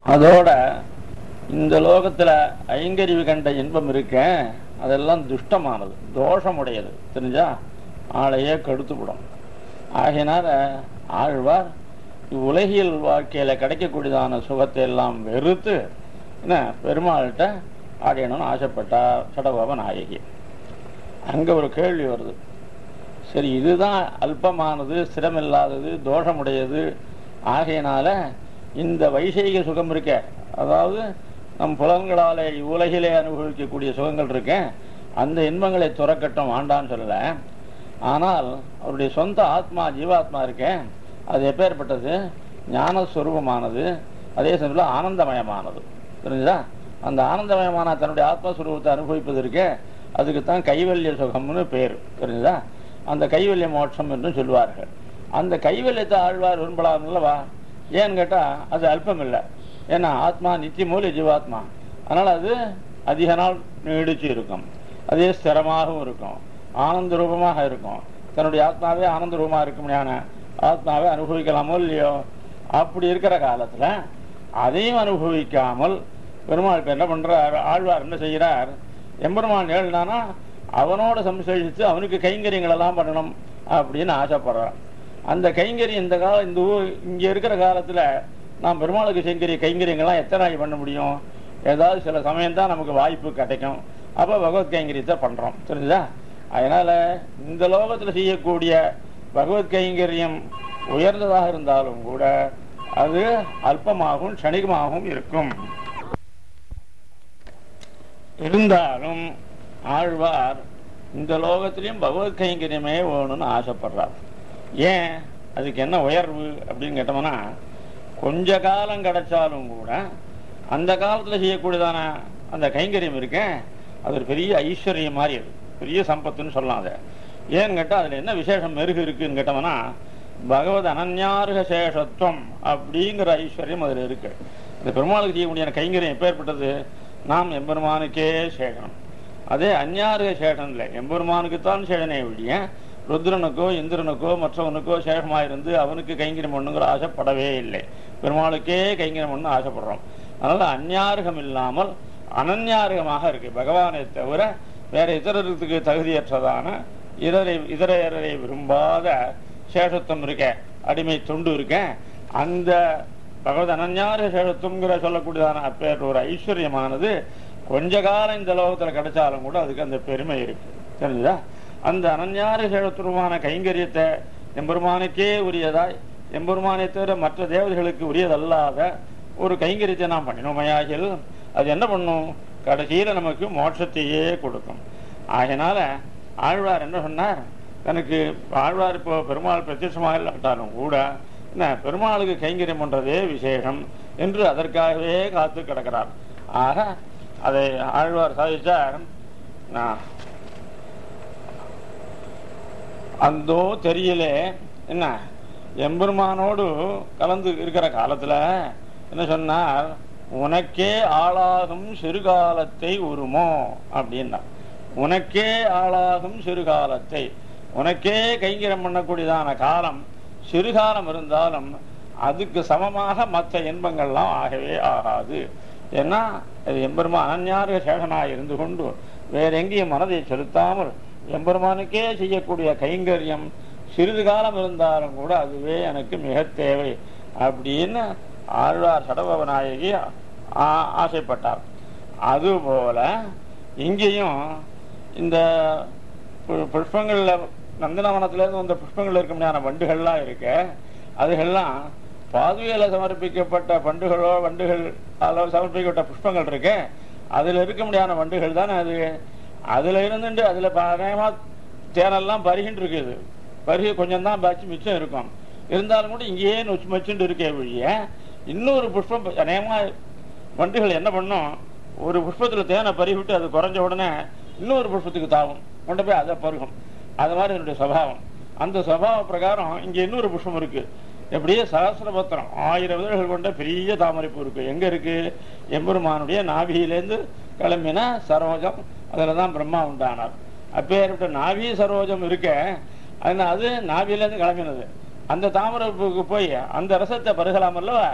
அதோட இந்த லோகத்துல ஐங்கறிவு கண்ட இன்பம் இருக்க அதெல்லாம் துஷ்டமானது தோஷமுடையது தெரிஞ்சா ஆளையே கெடுத்துவிடும் ஆகையினால ஆழ்வார் இவ்வுலகியல் வாழ்க்கையில கிடைக்கக்கூடியதான சுகத்தை எல்லாம் வெறுத்து என்ன பெருமாள்கிட்ட ஆடையணும்னு ஆசைப்பட்டார் சடகோப நாயகி அங்க ஒரு கேள்வி வருது சரி இதுதான் அல்பமானது சிரமில்லாதது தோஷமுடையது ஆகையினால இந்த வைசேக சுகம் இருக்க அதாவது நம் புலன்களாலே உலகிலே அனுபவிக்கக்கூடிய சுகங்கள் இருக்க அந்த இன்பங்களை துறக்கட்டும் வேண்டான்னு சொல்லல ஆனால் அவருடைய சொந்த ஆத்மா ஜீவாத்மா இருக்க அது எப்பேற்பட்டது ஞானஸ்வரூபமானது அதே சமயத்தில் ஆனந்தமயமானது புரிஞ்சுதா அந்த ஆனந்தமயமான தன்னுடைய ஆத்மஸ்வரூபத்தை அனுபவிப்பதற்கு அதுக்கு தான் கைவல்ய சுகம்னு பேர் புரிஞ்சுதா அந்த கைவல்ய மோட்சம் என்று சொல்வார்கள் அந்த கைவல்யத்தை ஆழ்வார் விரும்பலாம் அல்லவா ஏன்னு கேட்டா அது அல்பம் இல்லை ஏன்னா ஆத்மா நித்திய மூலிய ஜீவாத்மா அதனால அது அதிக நாள் நீடிச்சு இருக்கும் அதே ஸ்திரமாகவும் இருக்கும் ஆனந்த ரூபமாக இருக்கும் தன்னுடைய ஆத்மாவே ஆனந்த ரூபமா இருக்கும்படியான ஆத்மாவை அனுபவிக்கலாமோ இல்லையோ அப்படி இருக்கிற காலத்துல அதையும் அனுபவிக்காமல் பெருமாள் இப்ப என்ன பண்றார் ஆழ்வார் என்ன செய்கிறார் எம்பெருமான் ஏழுனானா அவனோட சம்சேஷித்து அவனுக்கு கைங்கரியங்கள் எல்லாம் பண்ணணும் அப்படின்னு ஆசைப்படுறான் அந்த கைங்கரியம் இந்த கால இந்த ஊர் இங்க இருக்கிற காலத்துல நாம் பெருமாளுக்கு செய்கிற கைங்கரியங்கள்லாம் எத்தனை நாள் பண்ண முடியும் ஏதாவது சில சமயம் தான் நமக்கு வாய்ப்பு கிடைக்கும் அப்ப பகவத் கைங்கரியத்தை பண்றோம் தெரிஞ்சுதா அதனால இந்த லோகத்துல செய்யக்கூடிய பகவத் கைங்கரியம் உயர்ந்ததாக இருந்தாலும் கூட அது அல்பமாகவும் க்ஷணிகமாகவும் இருக்கும் இருந்தாலும் ஆழ்வார் இந்த லோகத்திலையும் பகவத் கைங்கரியமே வேணும்னு ஆசைப்படுறார் ஏன் அதுக்கு என்ன உயர்வு அப்படின்னு கேட்டோம்னா கொஞ்ச காலம் கிடைச்சாலும் கூட அந்த காலத்துல செய்யக்கூடியதான அந்த கைங்கரியம் இருக்க அது ஒரு பெரிய ஐஸ்வர்யம் மாதிரி அது பெரிய சம்பத்துன்னு சொல்லலாம் அதை ஏன்னு கேட்டா அதுல என்ன விசேஷம் மெருகு இருக்குன்னு கேட்டோம்னா பகவத் அனன்யாருக சேஷத்துவம் அப்படிங்கிற ஐஸ்வர்யம் அதுல இருக்கு இந்த பெருமாளுக்கு செய்யக்கூடிய கைங்கரியம் எப்பேற்பட்டது நாம் எம்பெருமானுக்கே சேகனம் அதே அந்யாருக சேஷன் இல்லை எம்பெருமானுக்கு தான் சேஷனே ஒழிய ருத்ரனுக்கோ இந்திரனுக்கோ மற்றவனுக்கோ சேஷமாயிருந்து அவனுக்கு கைங்கரியம் பண்ணுங்கிற ஆசைப்படவே இல்லை பெருமாளுக்கே கைங்கரியம் பண்ணு ஆசைப்படுறோம் அதனால அந்யாருகம் இல்லாமல் அனன்யாருகமாக இருக்கு பகவானை தவிர வேற இதரத்துக்கு தகுதியற்றதான இதரை இதரையரை விரும்பாத சேஷத்துவம் இருக்க அடிமை துண்டு இருக்க அந்த பகவத் அனன்யார சேஷத்துவங்கிற சொல்லக்கூடியதான அப்பேற்ற ஒரு ஐஸ்வர்யமானது கொஞ்ச காலம் இந்த லோகத்துல கிடைச்சாலும் கூட அதுக்கு அந்த பெருமை இருக்கு தெரிஞ்சுதா அந்த அனன்யார சேஷத்துவமான கைங்கரியத்தை எம்பெருமானுக்கே உரியதாய் எம்பெருமானை தவிர மற்ற தேவதைகளுக்கு உரியதல்லாத ஒரு கைங்கரியத்தை நாம் பண்ணினோமையாகில் அது என்ன பண்ணும் கடைசியில நமக்கு மோட்சத்தையே கொடுக்கும் ஆகையினால ஆழ்வார் என்ன சொன்னார் தனக்கு ஆழ்வார் இப்போ பெருமாள் பிரத்யட்சமாக இல்லாட்டாலும் கூட என்ன பெருமாளுக்கு கைங்கரியம் பண்றதே விசேஷம் என்று அதற்காகவே காத்து கிடக்கிறார் ஆக அதை ஆழ்வார் சாதிச்சார் நான் அந்தோ தெரியலே என்ன எம்பெருமானோடு கலந்து இருக்கிற காலத்துல என்ன சொன்னார் உனக்கே ஆளாகும் சிறுகாலத்தை உருமோ அப்படின்னா உனக்கே ஆளாகும் சிறுகாலத்தை உனக்கே கைங்கரம் பண்ணக்கூடியதான காலம் சிறுகாலம் இருந்தாலும் அதுக்கு சமமாக மற்ற இன்பங்கள்லாம் ஆகவே ஆகாது ஏன்னா அது எம்பெருமா அனன்யார்க சேகனாய் இருந்து கொண்டு வேற எங்கேயும் மனதை செலுத்தாமல் எம்பெருமானுக்கே செய்யக்கூடிய கைங்கரியம் சிறிது காலம் இருந்தாலும் கூட அதுவே எனக்கு மிக தேவை அப்படின்னு ஆழ்வார் சடபவநாயகி ஆ- ஆசைப்பட்டார் அதுபோல இங்கேயும் இந்த பு- புஷ்பங்கள்ல நந்தனவனத்துல இருந்து வந்த புஷ்பங்கள்ல இருக்க முடியாத வண்டுகள்லாம் இருக்கு அதுகள்லாம் பாதுகையில சமர்ப்பிக்கப்பட்ட பண்டுகளோ வண்டுகள் அதில் சமர்ப்பிக்கப்பட்ட புஷ்பங்கள் இருக்கு அதுல இருக்க முடியாத வண்டுகள் தானே அது அதுல இருந்துட்டு அதுல பயமா தேனெல்லாம் பருகின்னு இருக்குது பருகி கொஞ்சம் தான் பாய்ச்சி மிச்சம் இருக்கும் இருந்தாலும் கூட இங்கேயே நொச்சு மச்சுட்டு இருக்கே வழிய இன்னொரு புஷ்பம் அநேகமா வண்டுகள் என்ன பண்ணும் ஒரு புஷ்பத்துல தேனை பருகிவிட்டு அது குறைஞ்ச உடனே இன்னொரு புஷ்பத்துக்கு தாவும் கொண்டு போய் அதை பருகும் அது மாதிரி என்னுடைய சுபாவம் அந்த சுபாவ பிரகாரம் இங்க இன்னொரு புஷ்பம் இருக்கு எப்படியே சகசிரபத்திரம் ஆயிரம் இதழ்கள் கொண்ட பெரிய தாமரைப்பூ இருக்கு எங்க இருக்கு எம்பெருமானுடைய நாபியிலேருந்து கிளம்பின சரோஜம் அதுல தான் பிரம்மா உண்டானார் அப்பேற்பட்ட நாபி சரோஜம் இருக்க அதனால அது நாபியிலேருந்து கிளம்பினது அந்த தாமரை பூவுக்கு போய் அந்த ரசத்தை பருகலாம் அல்லவா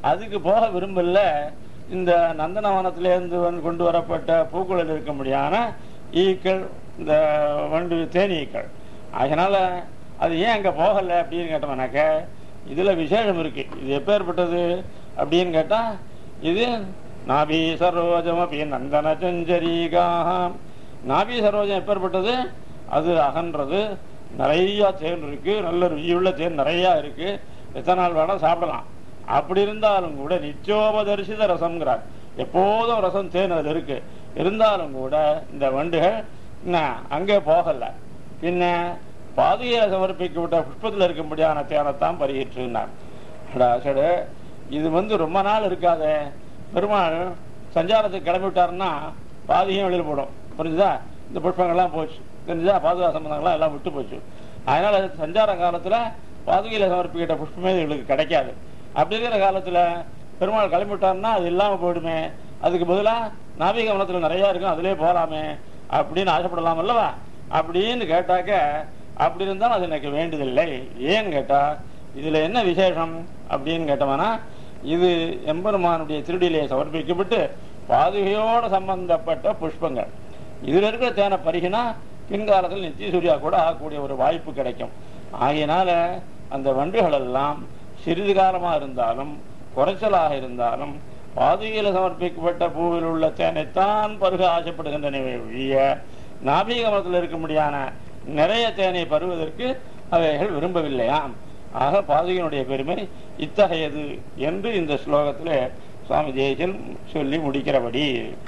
அதுக்கு போக விரும்பல இந்த நந்தனவனத்திலேருந்து வந்து கொண்டு வரப்பட்ட பூக்களில் இருக்கும்படியான ஈக்கள் இந்த வண்டு தேனீக்கள் அதனால அது ஏன் அங்கே போகலை அப்படின்னு கேட்டோம்னாக்க இதில் விசேஷம் இருக்கு இது எப்பேற்பட்டது அப்படின்னு கேட்டால் இது நாபி சரோஜம் அப்படி நந்தன செஞ்சரீகாக நாபி சரோஜம் எப்பேற்பட்டது அது அகன்றது நிறைய தேன் இருக்கு நல்ல ருசியுள்ள தேன் நிறைய இருக்கு எத்தனை நாள் வேணா சாப்பிடலாம் அப்படி இருந்தாலும் கூட நிச்சயோபதரிசித ரசம்ங்கிறார் எப்போதும் ரசம் தேன் அதில் இருக்கு இருந்தாலும் கூட இந்த வண்டுகள் என்ன அங்கே போகல பின்ன பாதுகையை சமர்ப்பிக்கப்பட்ட புஷ்பத்தில் இருக்கும்படியான தேனைத்தான் பருகிட்டுனார் சரி இது வந்து ரொம்ப நாள் இருக்காதே பெருமாள் சஞ்சாரத்துக்கு கிளம்பி விட்டாருன்னா பாதியும் வெளியில் போடும் புரிஞ்சுதா இந்த புஷ்பங்கள்லாம் போச்சு தெரிஞ்சுதா பாதுகா சம்பந்தங்கள்லாம் எல்லாம் விட்டு போச்சு அதனால சஞ்சார காலத்துல பாதுகையில சமர்ப்பிக்கிட்ட புஷ்பமே இவங்களுக்கு கிடைக்காது அப்படி இருக்கிற காலத்துல பெருமாள் கிளம்பி விட்டாருன்னா அது இல்லாம போயிடுமே அதுக்கு பதிலா நாபிகவனத்துல நிறைய இருக்கும் அதுலயே போலாமே அப்படின்னு ஆசைப்படலாம் அல்லவா அப்படின்னு கேட்டாக்க அப்படி இருந்தாலும் அது எனக்கு வேண்டியதில்லை ஏன்னு கேட்டா இதுல என்ன விசேஷம் அப்படின்னு கேட்டோம்னா இது எம்பெருமானுடைய திருடியிலே சமர்ப்பிக்கப்பட்டு பாதுகையோடு சம்பந்தப்பட்ட புஷ்பங்கள் இதுல இருக்கிற தேனை பருகினா பின்காலத்தில் நித்திய சூர்யா கூட ஆகக்கூடிய ஒரு வாய்ப்பு கிடைக்கும் ஆகையினால அந்த வண்டுகள் எல்லாம் சிறிது காலமா இருந்தாலும் குறைச்சலாக இருந்தாலும் பாதுகையில சமர்ப்பிக்கப்பட்ட பூவில் உள்ள தேனைத்தான் பருக ஆசைப்படுகின்றனவே ஒழிய நாபீகமத்தில் இருக்க முடியான நிறைய தேனை பருவதற்கு அவைகள் விரும்பவில்லையாம் ஆக பாதுகையினுடைய பெருமை இத்தகையது என்று இந்த ஸ்லோகத்தில் சுவாமி தேசியன் சொல்லி முடிக்கிறபடி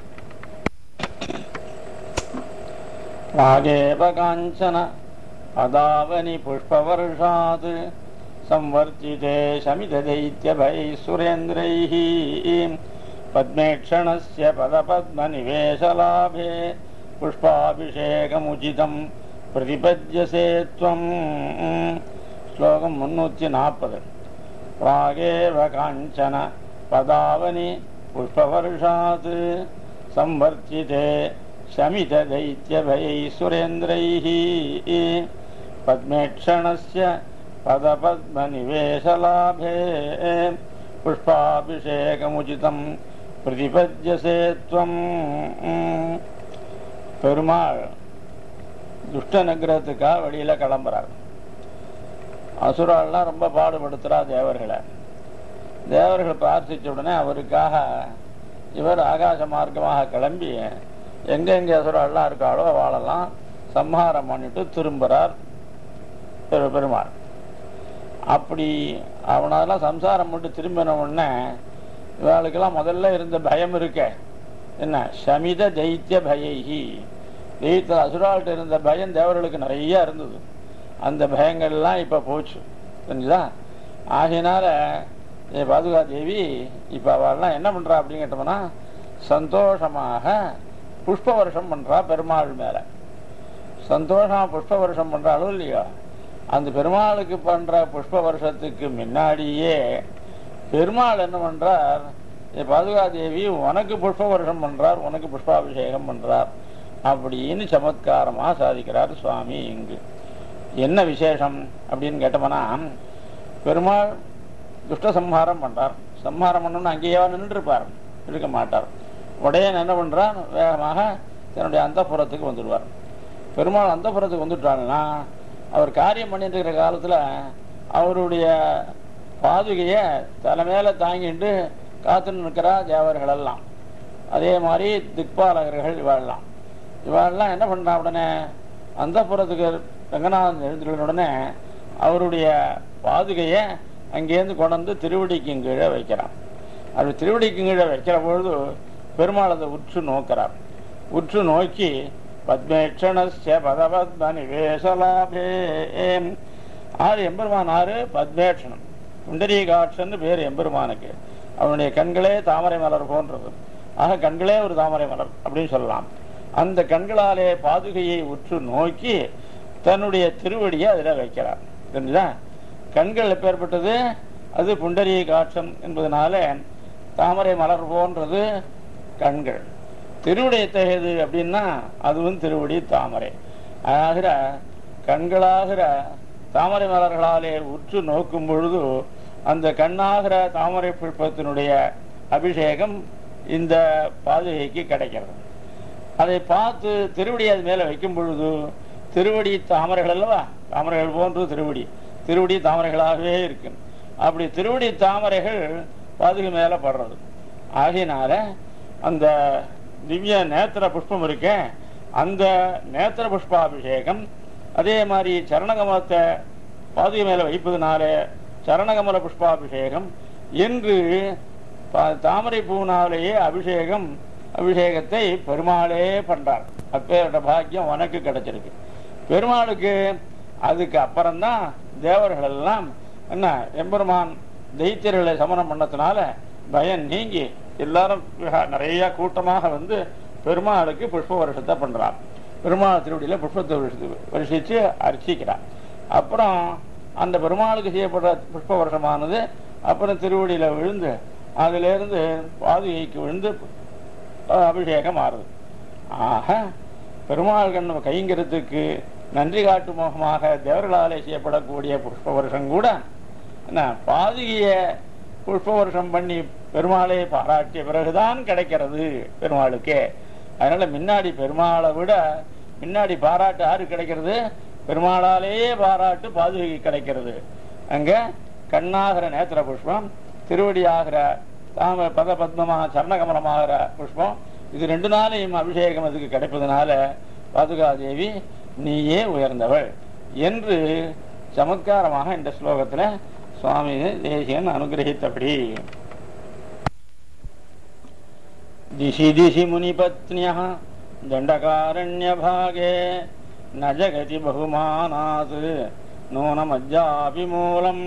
ராகேவ காஞ்சன அதாவனி புஷ்பவர்ஷாத் संवर्तिते शमितदैत्यभैः सुरेन्द्रैः पद्मेक्षणस्य पदपद्मनिवेशलाभे पुष्पाभिषेकमुचितं प्रतिपद्यसे त्वम् श्लोकं मुन्नूति नाற்பது प्रागेव काञ्चन पदावनि पुष्पवर्षात् संवर्तिते शमितदैत्यभयैः सुरेन्द्रैः पद्मेक्षणस्य पदपद्मनिवेशलाभे पुष्पाभिषेकमुचितं प्रतिपद्यसे त्वम् பெருமாள் துஷ்ட நிகிரகத்துக்காக வெளியில கிளம்புறார் அசுரால்லாம் ரொம்ப பாடுபடுத்துறா தேவர்களை தேவர்கள் பிரார்த்திச்ச உடனே அவருக்காக இவர் ஆகாச மார்க்கமாக கிளம்பி எங்கெங்க அசுரால்லாம் இருக்காளோ அவளெல்லாம் சம்ஹாரம் பண்ணிட்டு திரும்புறார் பெரு பெருமாள் அப்படி அவனெல்லாம் சம்சாரம் மட்டும் திரும்பின உடனே இவளுக்கெல்லாம் முதல்ல இருந்த பயம் இருக்க என்ன சமித தைத்திய பயைகி தெய்த்த அசுரால்கிட்ட இருந்த பயம் தேவர்களுக்கு நிறைய இருந்தது அந்த பயங்கள்லாம் இப்போ போச்சு புரிஞ்சுதா ஆகையினால ஏ பாதுகா தேவி இப்போ அவள்லாம் என்ன பண்ணுறா அப்படின்னு கேட்டோம்னா சந்தோஷமாக புஷ்ப வருஷம் பண்ணுறா பெருமாள் மேலே சந்தோஷமாக புஷ்ப வருஷம் பண்ணுறாலும் இல்லையோ அந்த பெருமாளுக்கு பண்ற புஷ்ப வருஷத்துக்கு முன்னாடியே பெருமாள் என்ன பண்றார் பாதுகா தேவி உனக்கு புஷ்ப வருஷம் பண்றார் உனக்கு புஷ்பாபிஷேகம் பண்றார் அப்படின்னு சமத்காரமா சாதிக்கிறார் சுவாமி இங்கு என்ன விசேஷம் அப்படின்னு கேட்டோம்னா பெருமாள் துஷ்ட சம்ஹாரம் பண்றார் சம்ஹாரம் பண்ணணும்னு அங்கேயே நின்று இருப்பார் இருக்க மாட்டார் உடைய என்ன பண்றார் வேகமாக தன்னுடைய அந்தப்புறத்துக்கு வந்துடுவார் பெருமாள் அந்தப்புறத்துக்கு வந்துட்டாருன்னா அவர் காரியம் பண்ணிட்டு இருக்கிற காலத்துல அவருடைய பாதுகைய தலைமையில தாங்கிட்டு காத்துன்னு நிற்கிறா தேவர்கள் எல்லாம் அதே மாதிரி திக்பாலகர்கள் இவாள்லாம் இவாள்லாம் என்ன பண்றா உடனே அந்த புறத்துக்கு ரங்கநாதன் எழுந்துள்ள உடனே அவருடைய பாதுகைய அங்கேருந்து கொண்டு வந்து திருவடிக்கு கீழே வைக்கிறான் அது திருவடிக்கு கீழே வைக்கிற பொழுது பெருமாள் அதை உற்று நோக்கிறார் உற்று நோக்கி பத்மேட்சணஸ்ய பதபத்ம நிவேசலாபே ஆறு எம்பெருமான் ஆறு பத்மேட்சணம் புண்டரீகாட்சன்னு பேர் எம்பெருமானுக்கு அவனுடைய கண்களே தாமரை மலர் போன்றது ஆக கண்களே ஒரு தாமரை மலர் அப்படின்னு சொல்லலாம் அந்த கண்களாலே பாதுகையை உற்று நோக்கி தன்னுடைய திருவடியை அதில் வைக்கிறார் தெரிஞ்சுதா கண்கள் எப்பேற்பட்டது அது புண்டரீக காட்சம் என்பதனால தாமரை மலர் போன்றது கண்கள் திருவடி எத்தகையது அப்படின்னா அதுவும் திருவடி தாமரை ஆகிற கண்களாகிற தாமரை மலர்களாலே உற்று நோக்கும் பொழுது அந்த கண்ணாகிற தாமரை புஷ்பத்தினுடைய அபிஷேகம் இந்த பாதுகைக்கு கிடைக்கிறது அதை பார்த்து திருவடி அது மேல வைக்கும் பொழுது திருவடி தாமரைகள் அல்லவா தாமரைகள் போன்று திருவடி திருவடி தாமரைகளாகவே இருக்கு அப்படி திருவடி தாமரைகள் பாதுகை மேல படுறது ஆகையினால அந்த திவ்ய நேத்திர புஷ்பம் இருக்கே அந்த நேத்திர புஷ்பாபிஷேகம் அதே மாதிரி சரணகமலத்தை பாதுகை மேல வைப்பதனால சரணகமல புஷ்பாபிஷேகம் என்று பா- தாமரை பூனாலேயே அபிஷேகம் அபிஷேகத்தை பெருமாளே பண்றார் அப்பேற்பட்ட பாக்கியம் உனக்கு கிடைச்சிருக்கு பெருமாளுக்கு அதுக்கு அப்புறம்தான் தேவர்கள் எல்லாம் என்ன எம்பெருமான் தைத்தியர்களை சமணம் பண்ணதுனால பயம் நீங்கி எல்லாரும் விஹா- நிறைய கூட்டமாக வந்து பெருமாளுக்கு புஷ்ப வருஷத்தை பண்றார் பெருமாள் திருவடியில புஷ்பத்தை வருஷத்து வருஷிச்சு அர்ச்சிக்கிறார் அப்புறம் அந்த பெருமாளுக்கு செய்யப்படுற புஷ்ப வருஷமானது அப்புறம் திருவடியில விழுந்து அதிலிருந்து பாதுகைக்கு விழுந்து அஹ், அபிஷேகம் ஆறுது ஆக பெருமாள் கண்ணு கைங்கிறதுக்கு நன்றி காட்டும் முகமாக தேவர்களாலே செய்யப்படக்கூடிய புஷ்ப வருஷம் கூட என்ன பாதுகைய புஷ்ப வருஷம் பண்ணி பெருமாளை பாராட்டிய பிறகுதான் கிடைக்கிறது பெருமாளுக்கே அதனால முன்னாடி பெருமாளை விட முன்னாடி பாராட்டு யாரு கிடைக்கிறது பெருமாளாலேயே பாராட்டு பாதுகை கிடைக்கிறது அங்க கண்ணாகிற நேத்திர புஷ்பம் திருவடியாகிற தாம பத பத்மமாக சரணகமலமாகிற புஷ்பம் இது ரெண்டு நாளையும் அபிஷேகம் அதுக்கு கிடைப்பதனால பாதுகாதேவி நீயே உயர்ந்தவள் என்று சமத்காரமாக இந்த ஸ்லோகத்துல சுவாமி தேசியன் அனுகிரகித்தபடி दिशि दिशि मुनिपत्न्यः दण्डकारण्यभागे न जगति बहुमानात् नूनमज्जापि मूलम्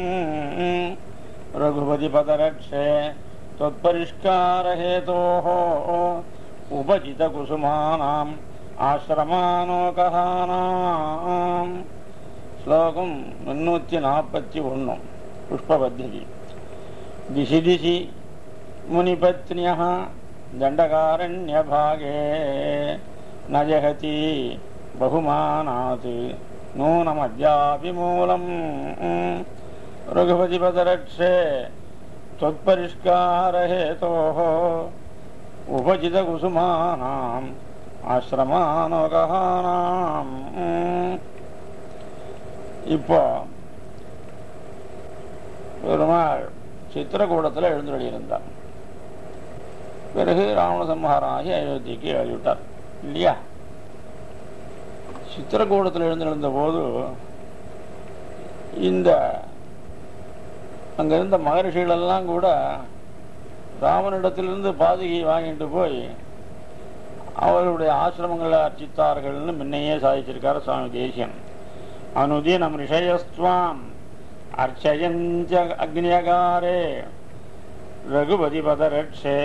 रघुपतिपदरक्षे त्वत्परिष्कारहेतोः उपचितकुसुमानाम् ஆசிரமானோகானாம் ஸ்லோகம் முன்னூற்றி நாற்பத்தி ஒன்று புஷ்பபத்தி திசி திசி मुनिपत्न्यः दण्डकारण्यभागे न जहति बहुमानात् नूनमद्यापि मूलम् रघुपतिपदरक्षे त्वत्परिष्कारहेतोः उपचितकुसुमानाम् ஆசிரமானோகானாம் இப்போ பெருமாள் சித்திரகூடத்தில் எழுந்தருளியிருந்தார் பிறகு ராவண சம்ஹாரம் ஆகி அயோத்திக்கு எழுதிவிட்டார் இல்லையா சித்திரகூடத்தில் எழுந்திருந்த போது இந்த அங்க இருந்த மகரிஷிகளெல்லாம் கூட ராமனிடத்திலிருந்து பாதுகை வாங்கிட்டு போய் அவர்களுடைய ஆசிரமங்களை அர்ச்சித்தார்கள்னு முன்னையே சாதிச்சிருக்காரு சுவாமி தேசியன் அனுதினம் ரிஷயஸ்வாம் அர்ச்சயஞ்ச அக்னியகாரே ரகுபதி பதரட்சே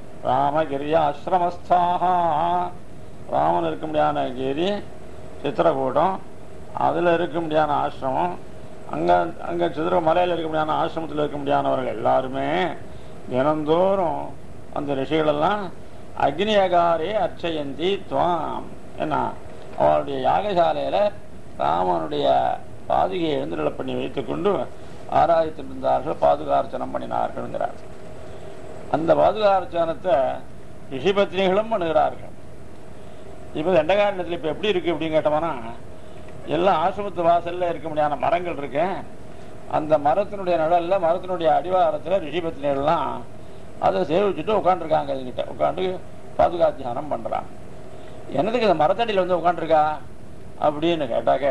ராமகிரியாசிரமஸ்தாக ராமன் இருக்க முடியாத கிரி சித்திரக்கூட்டம் அதில் இருக்க முடியாத ஆசிரமம் அங்கே அங்கே சித்திர மலையில் இருக்க முடியாத ஆசிரமத்தில் இருக்க முடியாதவர்கள் எல்லாருமே தினந்தோறும் அந்த ரிஷிகளெல்லாம் அக்னியகாரே அர்ச்சயந்தி துவாம் என்ன அவளுடைய யாகசாலையில ராமனுடைய பாதுகையை எழுந்துள்ள பண்ணி வைத்துக்கொண்டு ஆராய்த்திருந்தார்கள் பாதுகார்ச்சனம் பண்ணினார்கள்ங்கிறார் அந்த பாதுகார்ச்சனத்தை ரிஷிபத்னிகளும் பண்ணுகிறார்கள் இப்போ தண்டகாரணத்தில் இப்போ எப்படி இருக்கு அப்படின்னு கேட்டோம்னா எல்லாம் ஆசிரமத்து வாசல்ல இருக்க முடியாத மரங்கள் இருக்கு அந்த மரத்தினுடைய நிழல்ல மரத்தினுடைய அடிவாரத்தில் ரிஷிபத்னிகள்லாம் அதை சேவிச்சுட்டு உட்காந்துருக்காங்க இதுகிட்ட உட்காந்து பாதுகா தியானம் பண்றான் என்னதுக்கு இந்த மரத்தடியில் வந்து உட்காந்துருக்கா அப்படின்னு கேட்டாக்க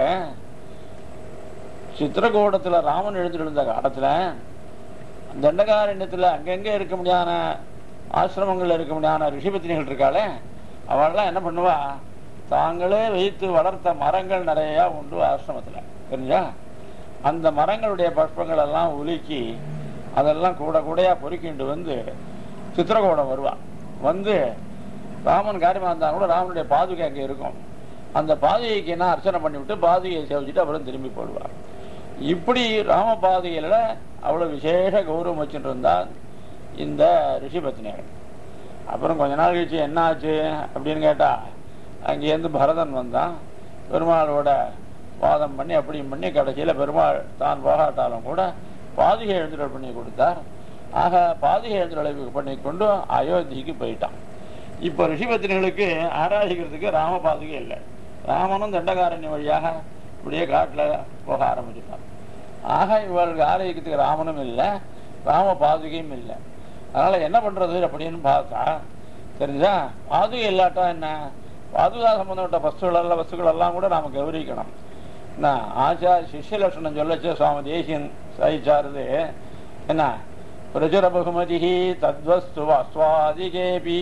சித்திரகூடத்துல ராமன் எழுந்திருந்த காலத்துல தண்டகாரண்யத்துல அங்கங்க இருக்க முடியாத ஆசிரமங்கள்ல இருக்க முடியாத ரிஷிபத்தினிகள் இருக்காளே அவள்லாம் என்ன பண்ணுவா தாங்களே வைத்து வளர்த்த மரங்கள் நிறைய உண்டு ஆசிரமத்துல தெரிஞ்சா அந்த மரங்களுடைய புஷ்பங்கள் எல்லாம் உலுக்கி அதெல்லாம் கூட கூடையா பொறுக்கிண்டு வந்து சித்திரகூடம் வருவா வந்து ராமன் காரியமா இருந்தா கூட ராமனுடைய பாதுகை அங்கே இருக்கும் அந்த பாதுகைக்கு என்ன அர்ச்சனை பண்ணிவிட்டு பாதுகையை சேவிச்சுட்டு அப்புறம் திரும்பி போடுவார் இப்படி ராம பாதுகையில அவ்வளவு விசேஷ கௌரவம் வச்சுட்டு இருந்தால் இந்த ரிஷிபத்னிகள் அப்புறம் கொஞ்ச நாள் கழிச்சு என்ன ஆச்சு அப்படின்னு கேட்டா அங்கேருந்து பரதன் வந்தான் பெருமாளோட வாதம் பண்ணி அப்படியும் பண்ணி கடைசியில பெருமாள் தான் போகாட்டாலும் கூட பாதுகை எழுந்துடல் பண்ணி கொடுத்தார் ஆக பாதுகை எழுந்துடல் பண்ணி கொண்டு அயோத்திக்கு போயிட்டான் இப்போ ரிஷிபத்தினிகளுக்கு ஆராதிக்கிறதுக்கு ராம பாதுகை இல்லை ராமனும் தண்டகாரண்ய வழியாக இப்படியே காட்டில் போக ஆரம்பிச்சுட்டான் ஆக இவர்களுக்கு ஆராதிக்கிறதுக்கு ராமனும் இல்லை ராம பாதுகையும் இல்லை அதனால என்ன பண்றது அப்படின்னு பார்த்தா தெரிஞ்சா பாதுகை இல்லாட்டா என்ன பாதுகா சம்பந்தப்பட்ட வஸ்துகள் எல்லாம் வஸ்துக்கள் எல்லாம் கூட நாம கௌரிக்கணும் என்ன ஆச்சார சிஷ்ய லட்சணம் சொல்லச்சு சுவாமி தேசியன் சாதிச்சாருது என்ன பிரச்சுர பகுமதி தத்வஸ்து அஸ்வாதிகேபி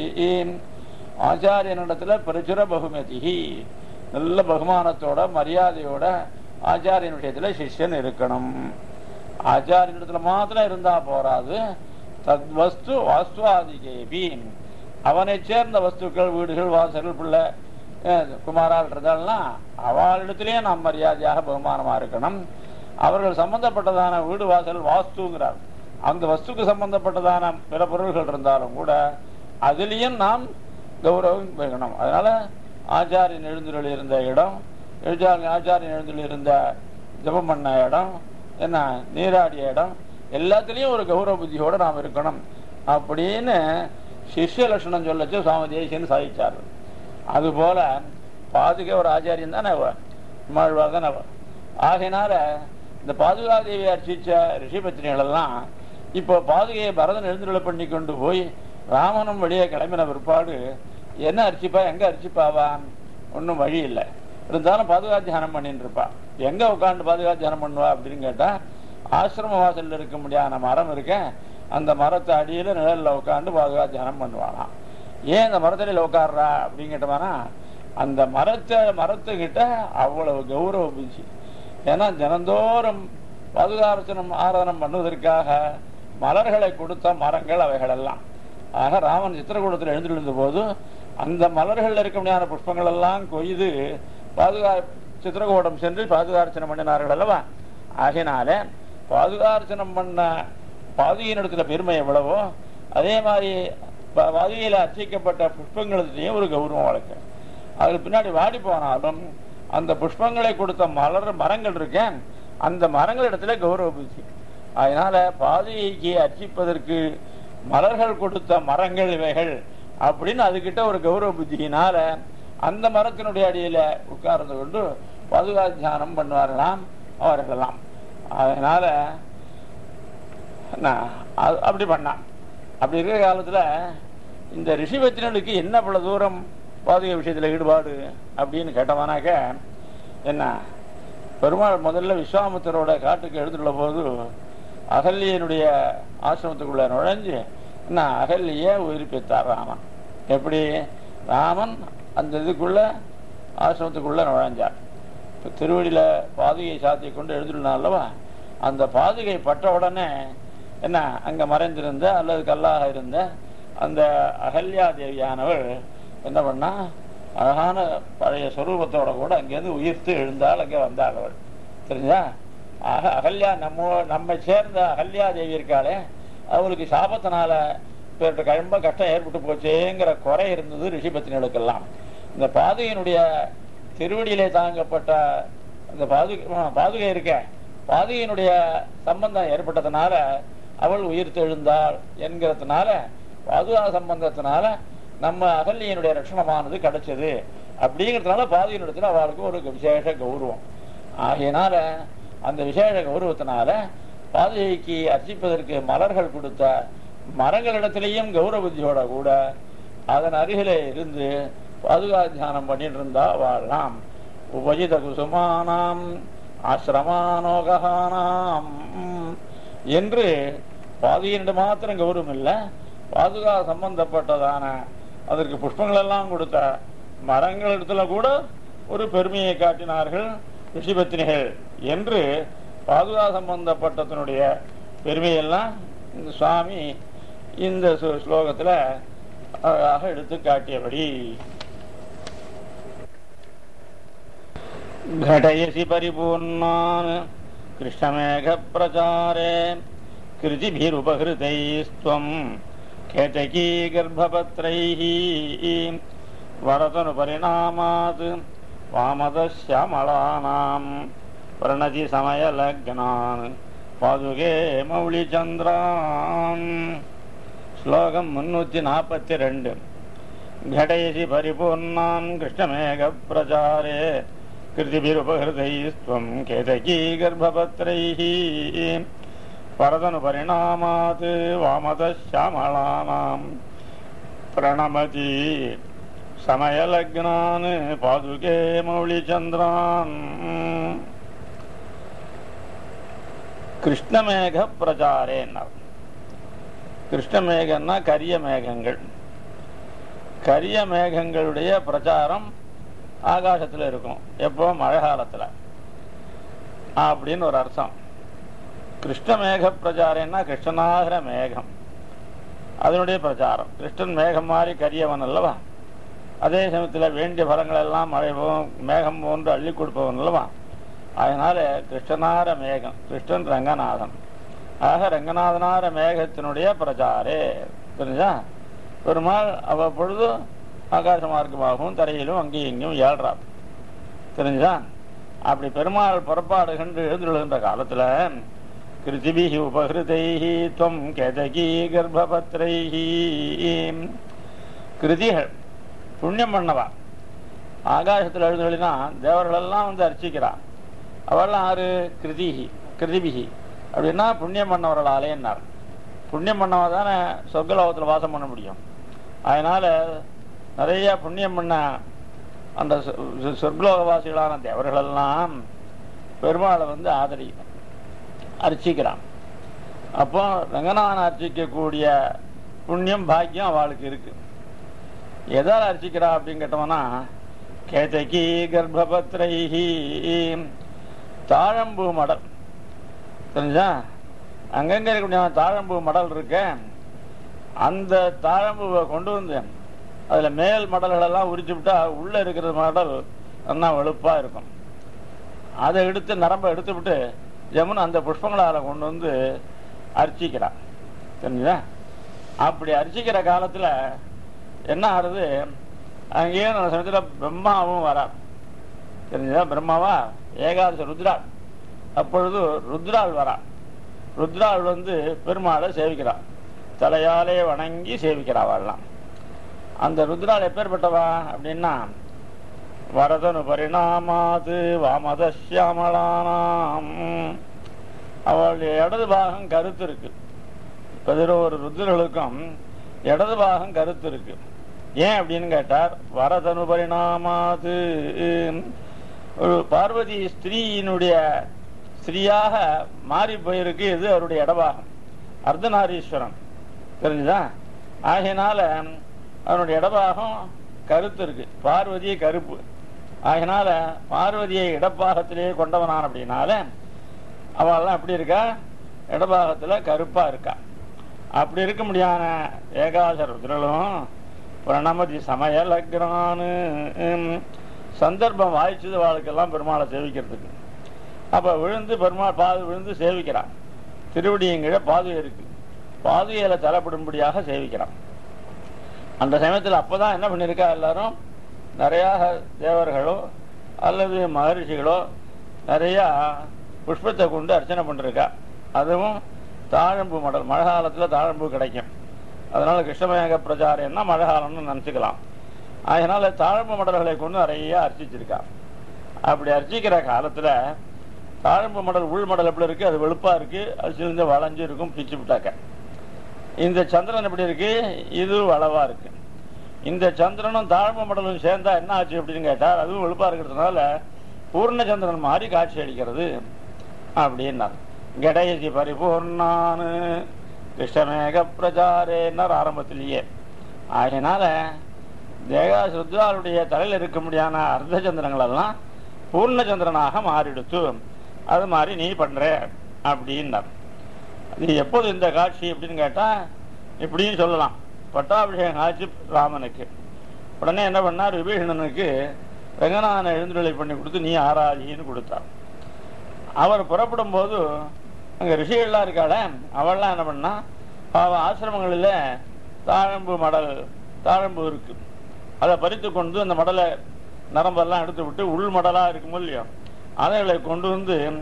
ஆச்சாரியனிடத்துல பிரச்சுர பகுமதி நல்ல பகுமானத்தோட மரியாதையோட ஆச்சாரியன் விஷயத்துல சிஷ்யன் இருக்கணும் ஆச்சாரியனிடத்துல மாத்திரம் இருந்தா போராது தத்வஸ்து வாஸ்துவாதிகேபி அவனை சேர்ந்த வஸ்துக்கள் வீடுகள் வாசல்கள் பிள்ளை அஹ், குமாரால் இருந்தால்னா அவளிடத்திலேயே நாம் மரியாதையாக பகுமானமா இருக்கணும் அவர்கள் சம்பந்தப்பட்டதான வீடு வாசல் வாஸ்துங்கிறார் அந்த வஸ்துக்கு சம்பந்தப்பட்டதான பிற பொருள்கள் இருந்தாலும் கூட அதிலையும் நாம் கௌரவம் வைக்கணும் அதனால ஆச்சாரியன் எழுந்துள்ள இருந்த இடம் எழுச்சாரி ஆச்சாரியன் எழுந்துள்ள இருந்த ஜபம் பண்ண இடம் என்ன நீராடிய இடம் எல்லாத்துலேயும் ஒரு கௌரவ புத்தியோட நாம் இருக்கணும் அப்படின்னு சிஷ்ய லட்சணம் சொல்லச்சு சுவாமி தேசியன்னு சாதிச்சார் அதுபோல பாதுகை ஒரு ஆச்சாரியன் தானே அவ இம்மாழ்வார் தானே அவ ஆகையினால இந்த பாதுகாதேவி அர்ச்சிச்ச ரிஷிபத்தினிகள் எல்லாம் இப்போ பாதுகையை பரதன் எழுந்துள்ள பண்ணி கொண்டு போய் ராமனும் வெளியே கிளம்பின பிற்பாடு என்ன அர்ச்சிப்பா எங்க அர்ச்சிப்பாவான் ஒன்றும் வழி இல்லை இருந்தாலும் பாதுகா தியானம் பண்ணிட்டு இருப்பா எங்க உட்காந்து பாதுகா தியானம் பண்ணுவா அப்படின்னு கேட்டா ஆசிரம வாசல்ல இருக்க முடியாத மரம் இருக்கேன் அந்த மரத்து அடியில நிழல்ல உட்காந்து பாதுகா தியானம் பண்ணுவானாம் ஏன் இந்த மரத்தடியில உட்கார்றா அப்படின்னு கேட்டோம்னா அந்த மரத்தை மரத்துக்கிட்ட அவ்வளவு கௌரவ புத்தி ஏன்னா தினந்தோறும் பாதுகாரச்சனம் ஆராதனம் பண்ணுவதற்காக மலர்களை கொடுத்த மரங்கள் அவைகள் எல்லாம் ஆக ராமன் சித்திரகூடத்தில் எழுந்திருந்த போது அந்த மலர்கள் இருக்க முடியாத புஷ்பங்கள் எல்லாம் கொய்து பாதுகா சித்திரகூடம் சென்று பாதுகார்ச்சனம் பண்ணினார்கள் அல்லவா ஆகையினால பாதுகார்ச்சனம் பண்ண பாதுகையினிடத்துல பெருமை எவ்வளவோ அதே மாதிரி ப- பாதுகையில அர்ச்சிக்கப்பட்ட புஷ்பங்களுடையும் ஒரு கௌரவம் வழக்கு அதுக்கு பின்னாடி வாடி போனாலும் அந்த புஷ்பங்களை கொடுத்த மலர் மரங்கள் இருக்கேன் அந்த மரங்கள் இடத்துல கௌரவ புத்தி அதனால பாதுகைக்கு அர்ச்சிப்பதற்கு மலர்கள் கொடுத்த மரங்கள் இவைகள் அப்படின்னு அதுகிட்ட ஒரு கௌரவ புத்தியினால அந்த மரத்தினுடைய அடியில உட்கார்ந்து கொண்டு பாதுகா தியானம் பண்ணுவார்களாம் அவர்களெல்லாம் அதனால நான் அது- அப்படி பண்ணான் அப்படி இருக்கிற காலத்துல இந்த ரிஷிபத்தினனுக்கு என்ன இவ்வளவு தூரம் பாதுகை விஷயத்துல ஈடுபாடு அப்படின்னு கேட்டவனாக்க என்ன பெருமாள் முதல்ல விஸ்வாமித்தரோட காட்டுக்கு எழுந்துள்ள போது அகல்யனுடைய ஆசிரமத்துக்குள்ள நுழைஞ்சு என்ன அகல்ய உயிர்ப்பித்தார் ராமன் எப்படி ராமன் அந்த இதுக்குள்ள ஆசிரமத்துக்குள்ள நுழைஞ்சார் இப்ப திருவடியில பாதுகை சாத்தி கொண்டு எழுந்துள்ளான் அல்லவா அந்த பாதுகை பட்ட உடனே என்ன அங்க மறைந்திருந்த அல்லது கல்லாக இருந்த அந்த அகல்யா தேவியானவள் என்ன பண்ணா அழகான பழைய சொரூபத்தோட கூட அங்கேருந்து உயிர்த்து எழுந்தாள் அங்கே வந்தாள் அவள் தெரிஞ்சா ஆக அகல்யா நம்ம நம்மை சேர்ந்த அகல்யா தேவி இருக்காளே அவளுக்கு சாபத்தினால இப்ப ரொம்ப கஷ்டம் ஏற்பட்டு போச்சேங்கிற குறை இருந்தது ரிஷிபத்தினர்களுக்கெல்லாம் இந்த பாதுகையினுடைய திருவடியிலே தாங்கப்பட்ட அந்த பாதுகை ஆ, பாதுகை இருக்க பாதுகையினுடைய சம்பந்தம் ஏற்பட்டதுனால அவள் உயிர் தெழுந்தாள் என்கிறதுனால பாதுகா சம்பந்தத்தினால நம்ம அகல்யினுடைய ரட்சணமானது கிடைச்சது அப்படிங்கிறதுனால பாதுகையினிடத்துல அவளுக்கு ஒரு விசேஷ கௌரவம் ஆகையினால அந்த விசேஷ கௌரவத்தினால பாதுகைக்கு அர்ச்சிப்பதற்கு மலர்கள் கொடுத்த மரங்களிடத்திலேயும் கௌரவ புத்தியோட கூட அதன் அருகிலே இருந்து பாதுகா தியானம் பண்ணிட்டு இருந்தா வாழலாம் உபஜித குசுமானாம் ஆசிரமானோகானாம் என்று பாதுகையினிடம் மாத்திரம் கௌரவம் இல்லை பாதுகா சம்பந்தப்பட்டதான அதற்கு புஷ்பங்கள் எல்லாம் கொடுத்த மரங்களிடத்துல கூட ஒரு பெருமையை காட்டினார்கள் ரிஷிபத்தினிகள் என்று பாதுகா சம்பந்தப்பட்டதனுடைய பெருமையெல்லாம் இந்த சுவாமி இந்த சு- ஸ்லோகத்துல அழகாக எடுத்து காட்டியபடி घटयसि परिपूर्णान् कृष्णमेघप्रचारे कृतिभिरुपहृतैस्त्वम् केतकी गर्भपत्रैः वरतनुपरिणामात् वामदश्यामलानाम् प्रणतिसमयलग्नान् பாதுகே மௌலி சந்திரான் ஸ்லோகம் முன்னூத்தி நாற்பத்தி ரெண்டு घटयसि परिपूर्णान् कृष्णमेघप्रचारे कृतिभिरुपहृतैस्त्वम् केतकी गर्भपत्रैः परदनुपरिणामात् वामतः श्यामलानाम् प्रणमति समयलग्नान् पादुके मौलिचन्द्रान् கிருஷ்ணமேக பிரச்சாரேன்னார் கிருஷ்ணமேகன்னா கரிய மேகங்கள் கரிய மேகங்களுடைய பிரச்சாரம் ஆகாசத்தில் இருக்கும் எப்போ மழை காலத்தில் அப்படின்னு ஒரு அர்த்தம் கிருஷ்ணமேக பிரச்சாரம்னா கிருஷ்ணனாகிற மேகம் அதனுடைய பிரச்சாரம் கிருஷ்ணன் மேகம் மாதிரி கரியவன் அல்லவா அதே சமயத்தில் வேண்டிய பலங்கள் எல்லாம் மழை போ மேகம் போன்று அள்ளி கொடுப்பவன் அல்லவா அதனால கிருஷ்ணனார மேகம் கிருஷ்ணன் ரங்கநாதன் ஆக ரங்கநாதனார மேகத்தினுடைய பிரச்சாரே தெரிஞ்சா பெருமாள் அவ்வப்பொழுது ஆகாச மார்க்கமாகவும் தரையிலும் அங்கேயும் இங்கேயும் ஏழ்றார் தெரிஞ்சா அப்படி பெருமாள் புறப்பாடு கண்டு எழுந்துள்ளுகின்ற காலத்துல கிருதிபிஹி உபகிருதைஹி துவம் கேதகி கர்ப்பபத்ரைஹி கிருதிகள் புண்ணியம் பண்ணவா ஆகாசத்தில் எழுந்துள்ளினா தேவர்களெல்லாம் வந்து அர்ச்சிக்கிறான் அவெல்லாம் ஆறு கிருதிஹி கிருதிபிஹி அப்படின்னா புண்ணியம் பண்ணவர்களாலே என்னார் புண்ணியம் பண்ணவா தானே சொர்க்கலோகத்தில் வாசம் பண்ண முடியும் அதனால நிறைய புண்ணியம் பண்ண அந்த சொ- சொ- சொர்க்கலோகவாசிகளான தேவர்களெல்லாம் பெருமாளை வந்து ஆதரிக்கணும் அர்ச்சிக்கிறான் அப்போ ரங்கநாதன் அர்ச்சிக்கக்கூடிய புண்ணியம் பாக்கியம் அவளுக்கு இருக்கு எதால் அர்ச்சிக்கிறா அப்படின்னு கேட்டோம்னா கேதகி கர்ப்பபத்ரைஹி தாழம்பூ மடல் தெரிஞ்சா அங்கங்க இருக்கக்கூடிய தாழம்பூ மடல் இருக்க அந்த தாழம்பூவை கொண்டு வந்து அதுல மேல் மடல்கள் எல்லாம் உரிச்சு விட்டா உள்ள இருக்கிற மடல் நல்லா வெளுப்பா இருக்கும் அதை எடுத்து நரம்ப எடுத்து விட்டு ஜமுன் அந்த புஷ்பங்களால கொண்டு வந்து அர்ச்சிக்கிறான் தெரிஞ்சா அப்படி அர்ச்சிக்கிற காலத்துல என்ன ஆறுது அங்கேயே அந்த சமயத்துல பிரம்மாவும் வரார் தெரிஞ்சதா பிரம்மாவா ஏகாதச ருத்ராள் அப்பொழுது ருத்ராள் வரா ருத்ராள் வந்து பெருமாளை சேவிக்கிறாள் தலையாலே வணங்கி சேவிக்கிறாவாள்லாம் அந்த ருத்ராள் எப்பேற்பட்டவா அப்படின்னா வரதனு பரிணாமாது வாமதசியாமலானாம் அவளுடைய இடது பாகம் கருத்து இருக்கு பதினோரு ருத்ரர்களுக்கும் இடது பாகம் கருத்து இருக்கு ஏன் அப்படின்னு கேட்டார் வரதனு பரிணாமாது ஒரு பார்வதி ஸ்திரீயினுடைய ஸ்திரீயாக மாறி போயிருக்கு இது அவருடைய இடபாகம் அர்த்தநாரீஸ்வரன் தெரிஞ்சுதா ஆகையினால அவனுடைய இடபாகம் கருத்து இருக்கு பார்வதி கருப்பு ஆகையினால பார்வதியை இடப்பாகத்திலேயே கொண்டவனான் அப்படின்னால அவள்லாம் எப்படி இருக்கா இடபாகத்துல கருப்பா இருக்கா அப்படி இருக்க முடியாத ஏகாச ருத்ரலும் பிரணமதி சமய லக்னானு சந்தர்ப்பம் வாய்ச்சது வாழ்க்கெல்லாம் பெருமாளை சேவிக்கிறதுக்கு அப்ப விழுந்து பெருமாள் பாது விழுந்து சேவிக்கிறான் திருவடியங்கிழ பாதுகை இருக்கு பாதுகையில தலைப்படும்படியாக சேவிக்கிறான் அந்த சமயத்தில் அப்பதான் என்ன பண்ணியிருக்கா எல்லாரும் நிறைய தேவர்களோ அல்லது மகரிஷிகளோ நிறைய புஷ்பத்தை கொண்டு அர்ச்சனை பண்ணிருக்கா அதுவும் தாழம்பூ மடல் மழை காலத்துல தாழம்பூ கிடைக்கும் அதனால கிருஷ்ணமேக பிரச்சாரம்னா மழை காலம்னு நினச்சிக்கலாம் அதனால தாழம்பு மடல்களை கொண்டு நிறைய அர்ச்சிச்சிருக்கா அப்படி அர்ச்சிக்கிற காலத்துல தாழம்பு மடல் உள் மடல் எப்படி இருக்கு அது வெளுப்பா இருக்கு அது சிலிந்து வளைஞ்சு இருக்கும் பிச்சு விட்டாக்க இந்த சந்திரன் எப்படி இருக்கு இது வளவா இருக்கு இந்த சந்திரனும் தாழ்ம மடலும் சேர்ந்தா என்ன ஆச்சு அப்படின்னு கேட்டார் அதுவும் வெளுப்பா இருக்கிறதுனால பூர்ண சந்திரன் மாதிரி காட்சி அளிக்கிறது அப்படின்னார் கடைசி பரிபூர்ணானு கிருஷ்ணமேக பிரச்சாரேன்னார் ஆரம்பத்திலேயே ஆகையினால தேகா ருத்ராளுடைய தலையில் இருக்க முடியாத அர்த்த சந்திரங்கள் எல்லாம் பூர்ண சந்திரனாக மாறிடுத்து அது மாதிரி நீ பண்ற அப்படின்னார் இது எப்போது இந்த காட்சி அப்படின்னு கேட்டா இப்படியும் சொல்லலாம் பட்டாபிஷேகம் ஆச்சு ராமனுக்கு உடனே என்ன பண்ணார் விபீஷணனுக்கு ரங்கநாதனை எழுந்துருளை பண்ணி கொடுத்து நீ ஆராதின்னு கொடுத்தார் அவர் புறப்படும் போது அங்க ரிஷிகள்லாம் இருக்காள அவள்லாம் என்ன பண்ணா அவ ஆசிரமங்களில் தாழம்பு மடல் தாழம்பு இருக்கு அதை பறித்து கொண்டு அந்த மடலை நரம்பெல்லாம் எடுத்து விட்டு உள் மடலா இருக்கும் இல்லையோ அதைகளை கொண்டு வந்து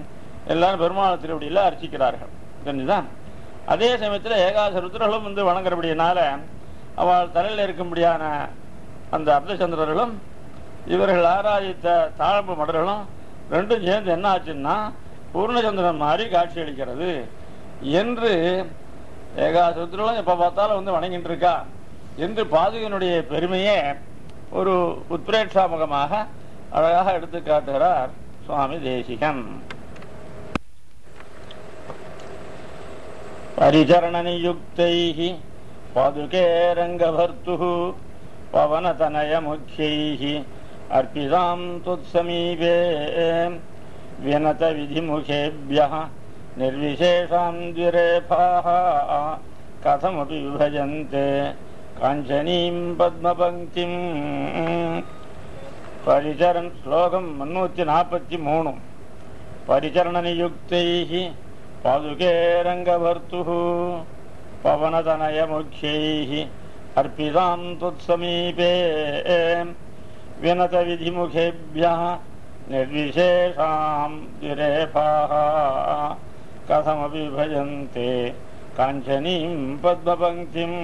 எல்லாரும் பெருமாள் திருவடியில் அர்ச்சிக்கிறார்கள் தெரிஞ்சுதான் அதே சமயத்தில் ஏகாச ருத்ரர்களும் வந்து வணங்குறபடியினால அவள் தலையில் இருக்கும்படியான அந்த அர்த்தச்சந்திரர்களும் இவர்கள் ஆராதித்த தாழம்பு மடர்களும் ரெண்டும் சேர்ந்து என்ன ஆச்சுன்னா பூர்ணச்சந்திரன் மாதிரி காட்சி அளிக்கிறது என்று ஏகாசுத்திரம் எப்ப பார்த்தாலும் வந்து வணங்கிட்டு இருக்கா என்று பாதுகனுடைய பெருமையே ஒரு உத்பிரேட்சாமுகமாக அழகாக எடுத்து காட்டுகிறார் சுவாமி தேசிகன் परिचरणनियुक्तैः पादुके रङ्गभर्तुः पवनतनयमुख्यैः अर्पितां त्वत्समीपे विनतविधिमुखेभ्यः निर्विशेषां द्विरेफाः कथमपि विभजन्ते काञ्चनीं पद्मपङ्क्तिम् परिचरन् श्लोकं मुन्नूति नापत्ति मूणु परिचरणनियुक्तैः पादुके रङ्गभर्तुः पवनतनयमुख्यैः अर्पितां त्वत्समीपे विनतविधिमुखेभ्यः निर्विशेषां द्विरेफाः कथमपि भजन्ते काञ्चनीं पद्मपङ्क्तिम्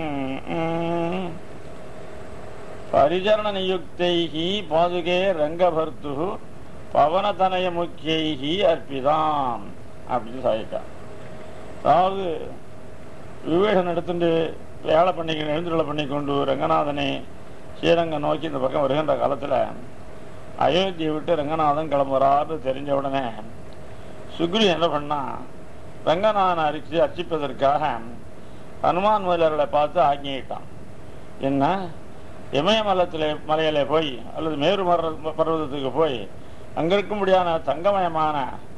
परिचरणनियुक्तैः पादुके रङ्गभर्तुः பவனதனயமுக்கியைகி அர்ப்பிதாம் அப்படின்னு சாதிட்டான் அதாவது விவேகன் எடுத்துட்டு வேலை பண்ணிக்க எழுந்துள்ள பண்ணி கொண்டு ரங்கநாதனை ஸ்ரீரங்கம் நோக்கி இந்த பக்கம் வருகின்ற காலத்தில் அயோத்தியை விட்டு ரங்கநாதன் கிளம்புறாரு தெரிஞ்ச உடனே சுக்ரி என்ன பண்ணா ரங்கநாதனை அரிச்சு அர்ச்சிப்பதற்காக ஹனுமான் மலர்களை பார்த்து ஆக்கிட்டான் என்ன இமயமலத்திலே மலையில போய் அல்லது மேரு மர பர்வதத்துக்கு போய் அங்க இருக்கும்படியான தங்கமயமான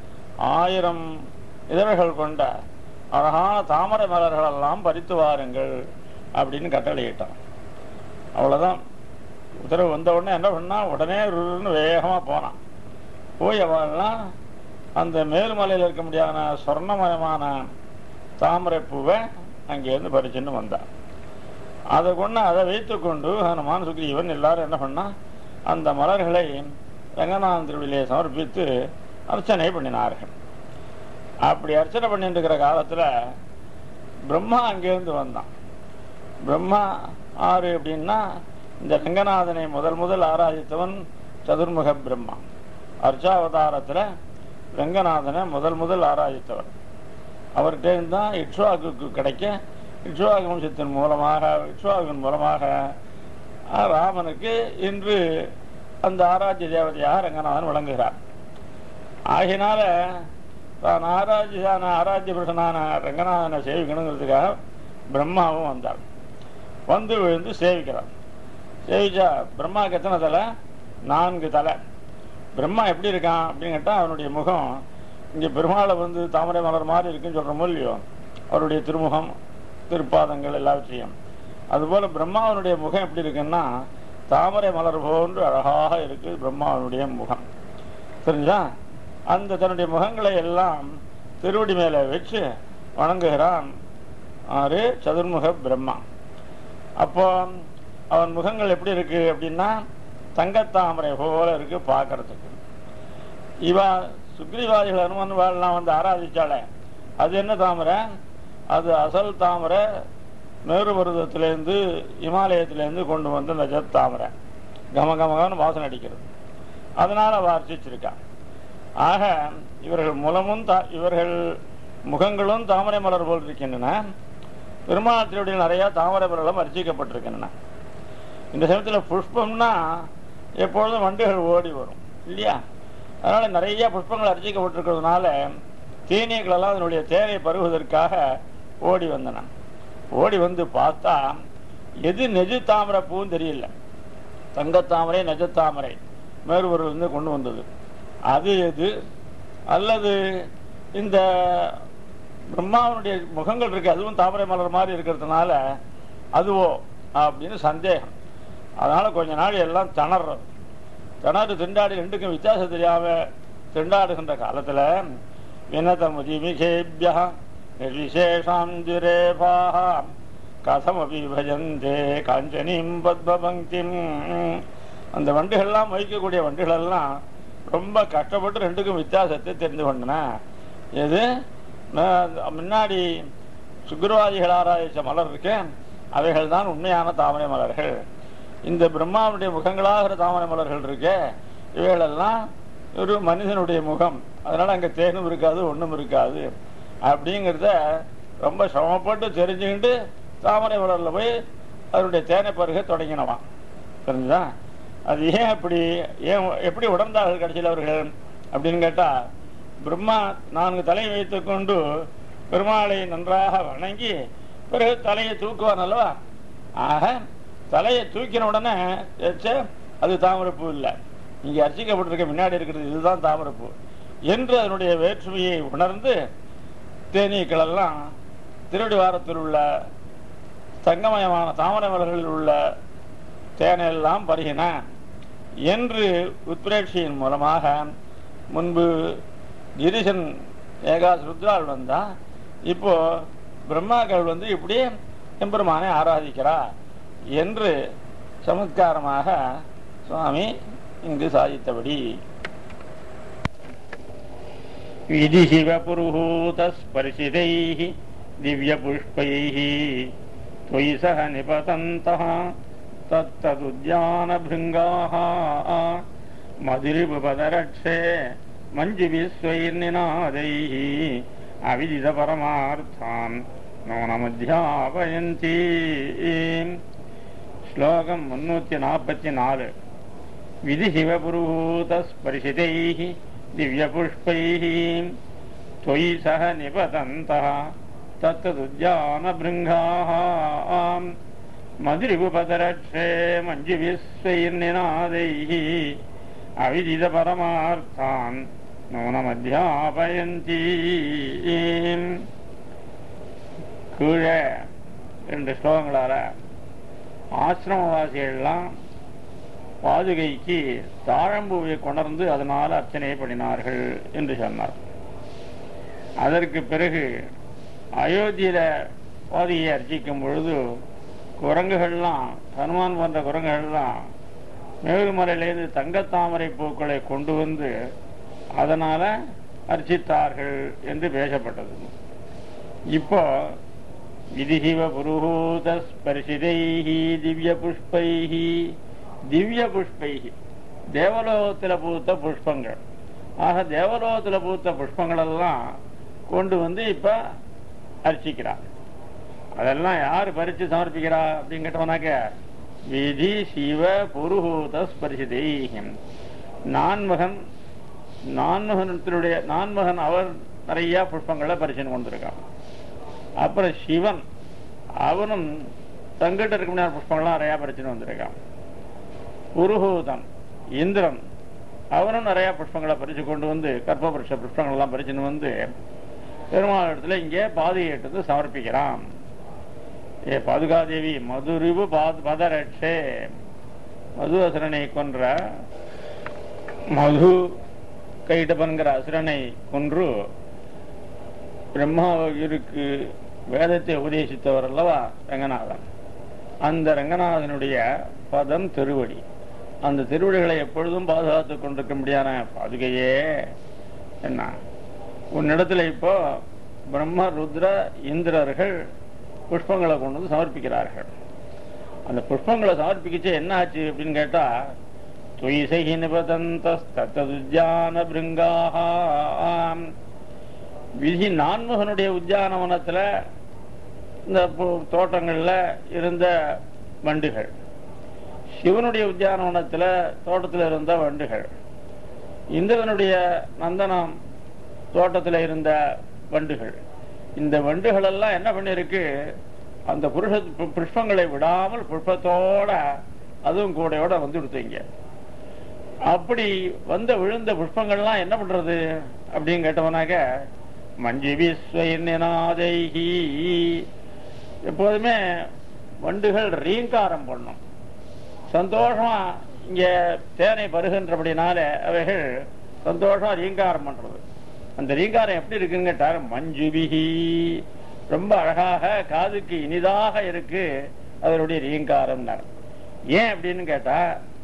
ஆயிரம் இதழ்கள் கொண்ட அழகான தாமரை மலர்கள் எல்லாம் பறித்து வாருங்கள் அப்படின்னு கட்டளையிட்டான் அவ்வளவுதான் உத்தரவு வந்த உடனே என்ன பண்ணா உடனே ருருன்னு வேகமா போனான் போய் அவள்லாம் அந்த மேல்மலையில் இருக்க முடியாத சொர்ணமயமான தாமரை பூவை அங்கேருந்து பறிச்சுன்னு வந்தான் அதை கொண்டு அதை வைத்துக்கொண்டு ஹனுமான் சுக்ரீவன் எல்லாரும் என்ன பண்ணா அந்த மலர்களை ரங்கநாதன் திருவிழியை சமர்ப்பித்து அர்ச்சனை பண்ணினார்கள் அப்படி அர்ச்சனை பண்ணிட்டு இருக்கிற காலத்துல பிரம்மா அங்கேருந்து வந்தான் பிரம்மா ஆறு அப்படின்னா இந்த ரங்கநாதனை முதல் முதல் ஆராதித்தவன் சதுர்முக பிரம்மா அர்ச்சாவதாரத்துல ரங்கநாதனை முதல் முதல் ஆராதித்தவன் அவர்கிட்ட தான் இக்ஷ்வாகுக்கு கிடைக்க இக்ஷ்வாகு வம்சத்தின் மூலமாக இக்ஷ்வாகுவின் மூலமாக ஆஹ், ராமனுக்கு இன்று அந்த ஆராய்ச்சி தேவதையாக ரங்கநாதன் விளங்குகிறார் ஆகினால தான் ஆராய்ச்சியான ஆராய்ச்சி புருஷனான ரங்கநாதனை சேவிக்கணுங்கிறதுக்காக பிரம்மாவும் வந்தார் வந்து விழுந்து சேவிக்கிறார் சேவிச்சா பிரம்மாவுக்கு எத்தனை தலை நான்கு தலை பிரம்மா எப்படி இருக்கான் அப்படின்னு கேட்டா அவனுடைய முகம் இங்க பெருமாளை வந்து தாமரை மலர் மாதிரி இருக்குன்னு சொல்றோமோ இல்லையோ அவருடைய திருமுகம் திருப்பாதங்கள் எல்லாவற்றையும் அதுபோல பிரம்மாவனுடைய முகம் எப்படி இருக்குன்னா தாமரை மலர் போன்று அழகாக இருக்கு பிரம்மாவனுடைய முகம் தெரிஞ்சா அந்த தன்னுடைய முகங்களை எல்லாம் திருவடி மேல வச்சு வணங்குகிறான் ஆறு சதுர்முக பிரம்மா அப்போ அவன் முகங்கள் எப்படி இருக்கு அப்படின்னா தங்கத்தாமரை போல இருக்கு பார்க்கறதுக்கு இவ சுக்ரீவாதிகள் அனுமன் வாழலாம் வந்து ஆராதிச்சாலே அது என்ன தாமரை அது அசல் தாமரை மேருபருவத்திலேருந்து இமாலயத்திலேருந்து கொண்டு வந்து அந்த ஜத் தாமரை கம கமகன்னு வாசனை அடிக்கிறது அதனால அவ அர்ச்சிச்சிருக்கான் ஆக இவர்கள் மூலமும் தா இவர்கள் முகங்களும் தாமரை மலர் போல் இருக்கின்றன பெருமாள் திருவடியில் நிறைய தாமரை மலர்களும் அர்ச்சிக்கப்பட்டிருக்கின்றன இந்த சமயத்தில் புஷ்பம்னா எப்பொழுதும் வண்டுகள் ஓடி வரும் இல்லையா அதனால நிறைய புஷ்பங்கள் அர்ச்சிக்கப்பட்டிருக்கிறதுனால தேனீக்கள் எல்லாம் அதனுடைய தேனை பருகுவதற்காக ஓடி வந்தன ஓடி வந்து பார்த்தா எது நெஜு தாமரை பூன்னு தெரியல தங்கத்தாமரை நெஜத்தாமரை மேற்கொண்டு கொண்டு வந்தது அது எது அல்லது இந்த பிரம்மாவனுடைய முகங்கள் இருக்கு அதுவும் தாமரை மலர் மாதிரி இருக்கிறதுனால அதுவோ அப்படின்னு சந்தேகம் அதனால கொஞ்ச நாள் எல்லாம் திணறது திணறு திண்டாடி ரெண்டுக்கும் வித்தியாசம் தெரியாம திண்டாடுகின்ற காலத்துல வினதமுதி மிகேபியா நிர்விசேஷாம் திரேபாக கதமபி விபஜந்தே காஞ்சனிம் பத்மபங்கிம் அந்த வண்டுகள்லாம் மொய்க்கக்கூடிய வண்டுகள் எல்லாம் ரொம்ப கஷ்டப்பட்டு ரெண்டுக்கும் வித்தியாசத்தை தெரிந்து கொண்டன எது நான் முன்னாடி சுக்கிரவாதிகள் ஆராய்ச்ச மலர் இருக்கு அவைகள் தான் உண்மையான தாமரை மலர்கள் இந்த பிரம்மாவுடைய முகங்களாகிற தாமரை மலர்கள் இருக்கு இவைகளெல்லாம் ஒரு மனிதனுடைய முகம் அதனால அங்க தேனும் இருக்காது ஒண்ணும் இருக்காது அப்படிங்கிறத ரொம்ப சிரமப்பட்டு தெரிஞ்சுக்கிட்டு தாமரை மலர்ல போய் அதனுடைய தேனை பருக தொடங்கினவான் தெரிஞ்சுதா அது ஏன் அப்படி ஏன் எப்படி உணர்ந்தார்கள் கடைசியில் அவர்கள் அப்படின்னு கேட்டா பிரம்மா நான்கு தலை வைத்துக் கொண்டு பெருமாளை நன்றாக வணங்கி பிறகு தலையை தூக்குவான் அல்லவா ஆக தலையை தூக்கின உடனே ச்சே, அது தாமரைப்பூ இல்லை இங்க அர்ச்சிக்கப்பட்டிருக்க முன்னாடி இருக்கிறது இதுதான் தாமரைப்பூ என்று அதனுடைய வேற்றுமையை உணர்ந்து தேனீக்கள் எல்லாம் திருவடி வாரத்தில் உள்ள தங்கமயமான தாமரை மலர்களில் உள்ள தேனையெல்லாம் பருகின என்று உத்பிரேட்சியின் மூலமாக முன்பு கிரிசன் ஏகாஸ் ருத்ரால் வந்தா இப்போ பிரம்மாக்கள் வந்து இப்படி எம்பெருமானை ஆராதிக்கிறா என்று சமத்காரமாக சுவாமி இங்கு சாதித்தபடி விதிஹிவ புருஹூதஸ்பர்ஷிதைः दिव्यपुष्पैः त्वयि सह निपतन्तः तत्तदुद्यानभृङ्गाः मधुरिपदरक्षे मञ्जुविश्वैर्निनादैः अविदितपरमार्थान् नूनमध्यापयन्ति श्लोकम् मुन्नूति नापति नालु विधिशिवपुरुहूतस्पर्शितैः दिव्यपुष्पैः त्वयि सह निपतन्तः तत्तदुद्यानभृङ्गाः मधुरिपुपदरक्षे मञ्जुविश्वैर्निनादैः अविदितपरमार्थान् नूनमध्यापयन्ति கீழே ரெண்டு ஸ்லோகங்களால ஆசிரமவாசிகள்லாம் பாதுகைக்கு தாழம்பூவை கொணர்ந்து அதனால அர்ச்சனை பண்ணினார்கள் என்று சொன்னார் அதற்கு பிறகு அயோத்தியில பாதுகையை அர்ச்சிக்கும் பொழுது குரங்குகள்லாம் ஹனுமான் போன்ற குரங்குகள்லாம் மேலுமலையிலிருந்து தங்கத்தாமரை பூக்களை கொண்டு வந்து அதனால அர்ச்சித்தார்கள் என்று பேசப்பட்டது இப்போ விதிஹிவ புருஹூத ஸ்பர்சிதைஹி திவ்ய புஷ்பைஹி திவ்ய புஷ்பைஹி தேவலோகத்தில் பூத்த புஷ்பங்கள் ஆக தேவலோகத்தில் பூத்த புஷ்பங்கள் எல்லாம் கொண்டு வந்து இப்ப அர்ச்சிக்கிறார் அதெல்லாம் யார் பறிச்சு சமர்ப்பிக்கிறா அப்படின்னு கேட்டோம்னாக்க விதி சிவ புருஹூத ஸ்பர்சிதைஹிம் நான்மகன் நான்மகனத்தினுடைய நான்மகன் அவர் நிறைய புஷ்பங்களை பரிசீலனை கொண்டிருக்கான் அப்புறம் சிவன் அவனும் தங்கிட்ட இருக்க முடியாத புஷ்பங்கள்லாம் நிறைய பரிசீலனை வந்திருக்கான் புருஹூதன் இந்திரன் அவனும் நிறைய புஷ்பங்களை பறிச்சு கொண்டு வந்து கற்பபுருஷ புஷ்பங்கள் எல்லாம் பறிச்சுன்னு வந்து பெருமாள் இடத்துல இங்கே பாதையை எடுத்து சமர்ப்பிக்கிறான் ஏ பாதுகாதேவி மதுரிவு பாத் பதரட்சே மது அசுரனை கொன்ற மது கைடபன்கிற அசுரனை கொன்று பிரம்மாவிற்கு வேதத்தை உபதேசித்தவர் அல்லவா ரங்கநாதன் அந்த ரங்கநாதனுடைய பதம் திருவடி அந்த திருவடிகளை எப்பொழுதும் பாதுகாத்துக் கொண்டிருக்க முடியாத பாதுகையே என்ன உன்னிடத்துல இப்போ பிரம்ம ருத்ர இந்திரர்கள் புஷ்பங்களை கொண்டு வந்து சமர்ப்பிக்கிறார்கள் அந்த புஷ்பங்களை சமர்ப்பிக்கச்சு என்ன ஆச்சு அப்படின்னு கேட்டா துயிசகி நிபதந்தஸ்தத்துஜான பிருங்காம் விதி நான்முகனுடைய உத்தியானவனத்துல இந்த பு- தோட்டங்கள்ல இருந்த வண்டுகள் சிவனுடைய உத்தியானவனத்துல தோட்டத்துல இருந்த வண்டுகள் இந்திரனுடைய நந்தனம் தோட்டத்துல இருந்த வண்டுகள் இந்த வண்டுகள் எல்லாம் என்ன பண்ணிருக்கு அந்த புருஷ பு- புஷ்பங்களை விடாமல் புஷ்பத்தோட அதுவும் கூடையோட வந்து கொடுத்தீங்க அப்படி வந்த விழுந்த புஷ்பங்கள்லாம் என்ன பண்றது அப்படின்னு கேட்டவனாக்க மஞ்சு விஸ்வநாதைஹி எப்போதுமே வண்டுகள் ரீங்காரம் பண்ணும் சந்தோஷமா இங்க தேனை பருகின்றபடினால அவைகள் சந்தோஷமா ரீங்காரம் பண்றது அந்த ரீங்காரம் எப்படி இருக்குன்னு கேட்டார் மஞ்சுபிகி ரொம்ப அழகாக காதுக்கு இனிதாக இருக்கு அதனுடைய ரீங்காரம் ஏன் அப்படின்னு கேட்டா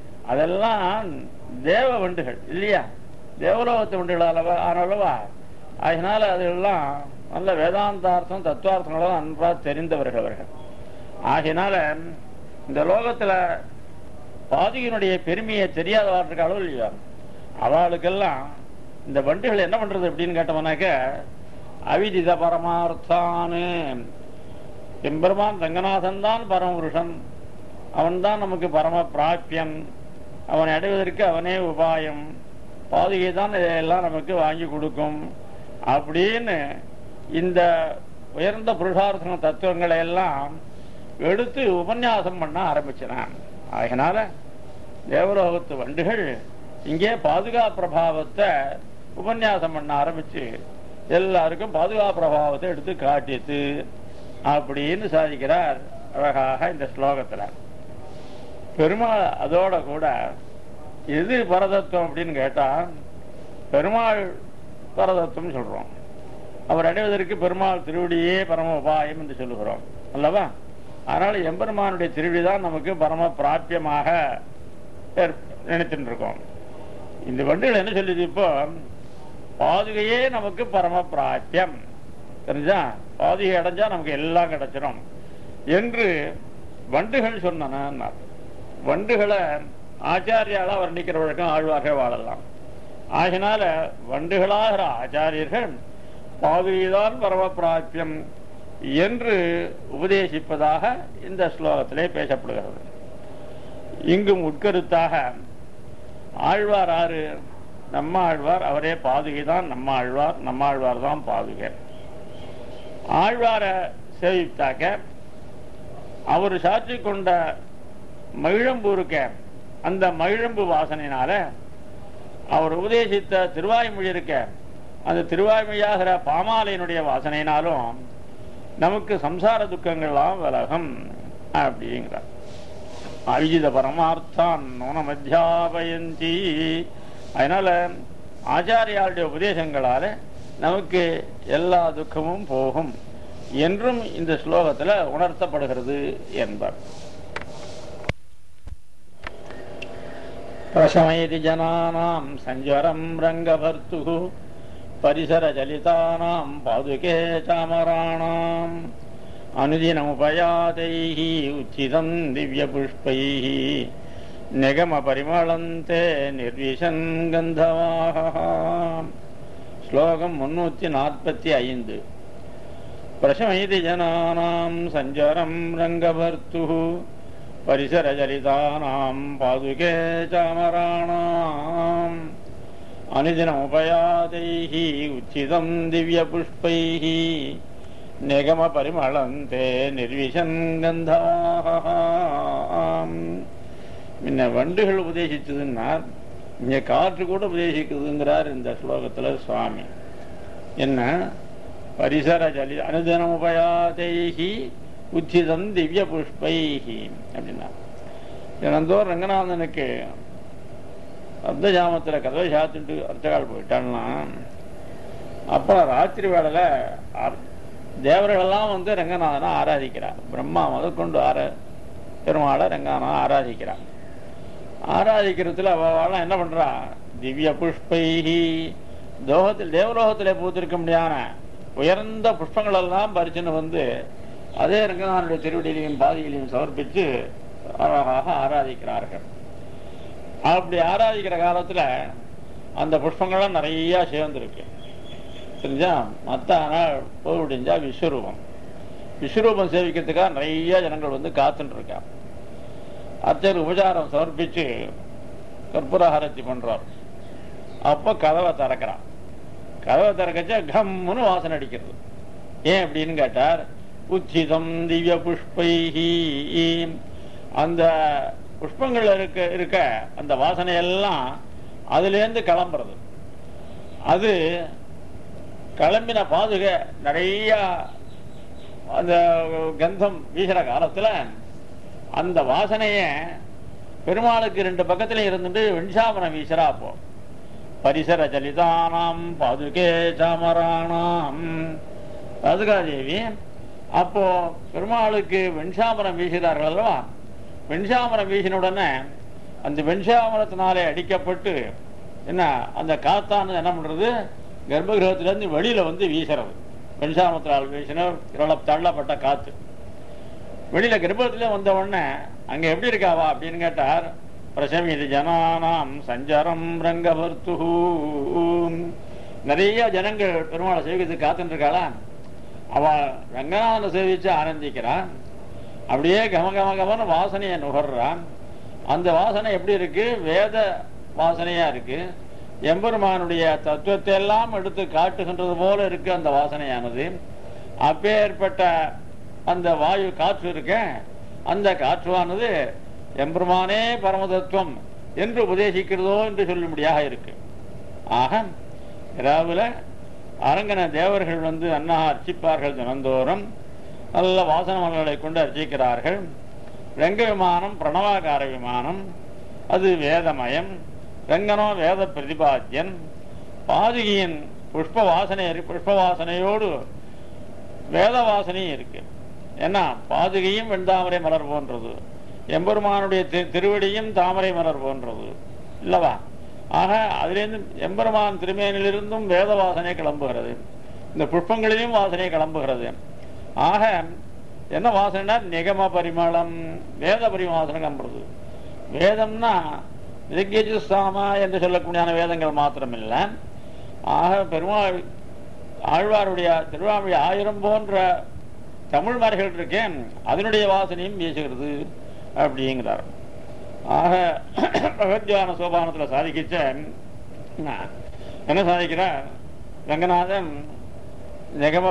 அதெல்லாம் தேவ வண்டுகள் இல்லையா தேவலோகத்து வண்டுகள் அளவா ஆனளவா அதனால அதெல்லாம் நல்ல வேதாந்தார்த்தம் தத்துவார்த்தங்களும் நன்றாக தெரிந்தவர்கள் அவர்கள் ஆகையினால இந்த லோகத்துல பாதியினுடைய பெருமையை தெரியாதவர்களுக்கு அளவு இல்லையா அவளுக்கெல்லாம் இந்த வண்டுகள் என்ன பண்றது அப்படின்னு கேட்டோம்னாக்க அவிதித பரமார்த்தானு எம்பெருமான் ரங்கநாதன் தான் பரமபுருஷன் அவன்தான் நமக்கு பரம பிராப்பியன் அவனை அடைவதற்கு அவனே உபாயம் பாதுகை தான் இதையெல்லாம் நமக்கு வாங்கி கொடுக்கும் அப்படின்னு இந்த உயர்ந்த புருஷார்த்த தத்துவங்களை எல்லாம் எடுத்து உபன்யாசம் பண்ண ஆரம்பிச்சினான் அதனால தேவலோகத்து வண்டுகள் இங்கே பாதுகா பிரபாவத்தை உபன்யாசம் பண்ண ஆரம்பிச்சு எல்லாருக்கும் பாதுகா பிரபாவத்தை எடுத்து காட்டியது அப்படின்னு சாதிக்கிறார் அழகாக இந்த ஸ்லோகத்துல பெருமாள் அதோட கூட எது பரதத்துவம் அப்படின்னு கேட்டா பெருமாள் பரதத்துவம் சொல்றோம் அவர் அடைவதற்கு பெருமாள் திருவடியே பரம உபாயம் என்று சொல்லுகிறோம் அல்லவா அதனால எம்பெருமானுடைய திருவடி தான் நமக்கு பரம பிராப்பியமாக நினைத்துட்டு இருக்கோம் இந்த வண்டிகள் என்ன சொல்லுது இப்போ பாதுகையே நமக்கு பரம பிராப்பியம் தெரிஞ்சா பாதுகை அடைஞ்சா நமக்கு எல்லாம் கிடைச்சிடும் என்று வண்டுகள் சொன்னன வண்டுகளை ஆச்சாரியாலா வர்ணிக்கிற வழக்கம் ஆழ்வார்கள் வாழலாம் ஆகினால வண்டுகளாகிற ஆச்சாரியர்கள் பாதுகைதான் பரம பிராப்பியம் என்று உபதேசிப்பதாக இந்த ஸ்லோகத்திலே பேசப்படுகிறது இங்கும் உட்கருத்தாக ஆழ்வார் ஆறு நம்ம ஆழ்வார் அவரே பாதுகை தான் நம்ம ஆழ்வார் நம்ம ஆழ்வார் தான் பாதுகை ஆழ்வார சேவித்தாக்க அவர் சாற்றி கொண்ட மகிழம்பு இருக்க அந்த மகிழம்பு வாசனையினால அவர் உபதேசித்த திருவாய்மொழி இருக்க அந்த திருவாய்மொழியாகிற பாமாலையினுடைய வாசனையினாலும் நமக்கு சம்சார துக்கங்கள்லாம் விலகும் அப்படிங்கிறார் அவிஜித பரமார்த்தான் நூனமத்தியாபயந்தி அதனால ஆச்சாரியாளுடைய உபதேசங்களால நமக்கு எல்லா துக்கமும் போகும் என்றும் இந்த ஸ்லோகத்துல உணர்த்தப்படுகிறது என்பார் பிரசமயதி ஜனானாம் சஞ்சரம் ரங்கபர்த்து परिसरचलितानां पादुके चामराणाम् अनुदिनमुपयातैः उचितं दिव्यपुष्पैः निगमपरिमळन्ते निर्विशन् गन्धवाः श्लोकं मुन्नूति नाற்பத்தி ஐந்து प्रशमयति जनानां सञ्जरं रङ्गभर्तुः परिसरचलितानां पादुके चामराणाम् अनुदिनमुपयातैः उचितं दिव्यपुष्पैः निगमपरिमळन्ते निर्विशन् गन्धवाः முன்ன வண்டுகள் உபதேசிச்சதுன்னா இங்க காற்று கூட உபதேசிக்குதுங்கிறார் இந்த ஸ்லோகத்துல சுவாமி என்ன பரிசர ஜலி அனுதினம் உபயாதைகி உச்சிதம் திவ்ய புஷ்பைகி அப்படின்னா தினந்தோறும் ரங்கநாதனுக்கு அர்த்த ஜாமத்தில் கதவை சாத்திட்டு அர்த்தகால் போயிட்டான்னா அப்புறம் ராத்திரி வேளையில அர்- தேவர்களெல்லாம் வந்து ரங்கநாதனை ஆராதிக்கிறார் பிரம்மா முதற்கொண்டு ஆர பெருமாளை ரங்கநாதனை ஆராதிக்கிறார் ஆராதிக்கிறதுல அவெல்லாம் என்ன பண்றா திவ்ய புஷ்பைஹி தோகத்தில் தேவலோகத்திலே பூத்திருக்க முடியாத உயர்ந்த புஷ்பங்கள் எல்லாம் பறிச்சுன்னு வந்து அதே ரங்கநாதனுடைய திருவடியிலையும் பாதியிலையும் சமர்ப்பித்து அழகாக ஆராதிக்கிறார்கள் அப்படி ஆராதிக்கிற காலத்துல அந்த புஷ்பங்கள்லாம் நிறைய சேர்ந்துருக்கு தெரிஞ்சா மற்ற நாள் போய் முடிஞ்சா விஸ்வரூபம் விஸ்வரூபம் சேவிக்கிறதுக்காக நிறைய ஜனங்கள் வந்து காத்துட்டு இருக்கா அர்ச்சர் உபச்சாரம் சமர்ப்பிச்சு கற்பூரஹாரத்தி பண்றார் அப்ப கதவை திறக்கிறான் கதவை திறக்கச்சா கம்முன்னு வாசனை அடிக்கிறது ஏன் அப்படின்னு கேட்டார் உச்சிதம் திவ்ய புஷ்பைஹி அந்த புஷ்பங்கள் இருக்க இருக்க அந்த வாசனை எல்லாம் அதுலேருந்து கிளம்புறது அது கிளம்பின பாதுகை நிறைய அந்த கந்தம் வீசுற காலத்துல அந்த வாசனைய பெருமாளுக்கு ரெண்டு பக்கத்துல இருந்துட்டு வெண்சாமரம் வீசுறா அப்போ பரிசர ஜலிதானாம் பாதுகே சாமராணாம் பாதுகாதேவி அப்போ பெருமாளுக்கு வெண்சாமரம் வீசுகிறார்கள் அல்லவா வெண்சாமரம் வீசின உடனே அந்த வெண்சாமரத்தினாலே அடிக்கப்பட்டு என்ன அந்த காத்தானது என்ன பண்றது கர்ப்பகிரகத்திலேருந்து வெளியில வந்து வீசுறது வெண்சாமத்திரால் வீசின இவ்வளவு தள்ளப்பட்ட காத்து வெளியில கர்ப்பத்திலே வந்த உடனே அங்க எப்படி இருக்காவா அப்படின்னு கேட்டார் பிரசமிது ஜனானாம் சஞ்சரம் ரங்கவர்த்து நிறைய ஜனங்கள் பெருமாளை சேவிக்கிறதுக்கு காத்துட்டு இருக்காளா அவ ரங்கநாதனை சேவிச்சு ஆனந்திக்கிறான் அப்படியே கம கம கமன்னு வாசனையை நுகர்றான் அந்த வாசனை எப்படி இருக்கு வேத வாசனையா இருக்கு எம்பெருமானுடைய தத்துவத்தை எல்லாம் எடுத்து காட்டுகின்றது போல இருக்கு அந்த வாசனையானது அப்பேற்பட்ட அந்த வாயு காற்று இருக்க அந்த காற்றுவானது எம்பெருமானே பரமதத்துவம் என்று உபதேசிக்கிறதோ என்று சொல்லும்படியாக இருக்கு ஆக இரவுல அரங்கன தேவர்கள் வந்து அண்ணா அர்ச்சிப்பார்கள் தினந்தோறும் நல்ல வாசன மலர்களை கொண்டு அர்ச்சிக்கிறார்கள் ரங்க விமானம் பிரணவாகார விமானம் அது வேதமயம் ரங்கனோ வேத பிரதிபாத்தியன் பாதுகியின் புஷ்ப வாசனை இருக்கு. புஷ்ப வாசனையோடு வேத வாசனையும் இருக்கு ஏன்னா பாதுகையும் வெண்தாமரை மலர் போன்றது எம்பெருமானுடைய தி- திருவடியும் தாமரை மலர் போன்றது இல்லவா ஆக அதிலிருந்து எம்பெருமான் திருமேனிலிருந்தும் வேத வாசனை கிளம்புகிறது இந்த புஷ்பங்களிலும் வாசனை கிளம்புகிறது ஆக என்ன வாசனைனா நிகம பரிமளம் வேத பரிமாசனை கிளம்புறது வேதம்னா சாமா என்று சொல்லக்கூடியான வேதங்கள் மாத்திரமில்ல ஆக பெருமாள் ஆழ்வாருடைய திருவாமொழி ஆயிரம் போன்ற தமிழ் மறைகள் இருக்கேன் அதனுடைய வாசனையும் வீசுகிறது அப்படிங்கிறார் ஆக பகவத்யான சோபானத்தில் சாதிக்கிச்ச என்ன சாதிக்கிறார் ரங்கநாதன் ஜெகம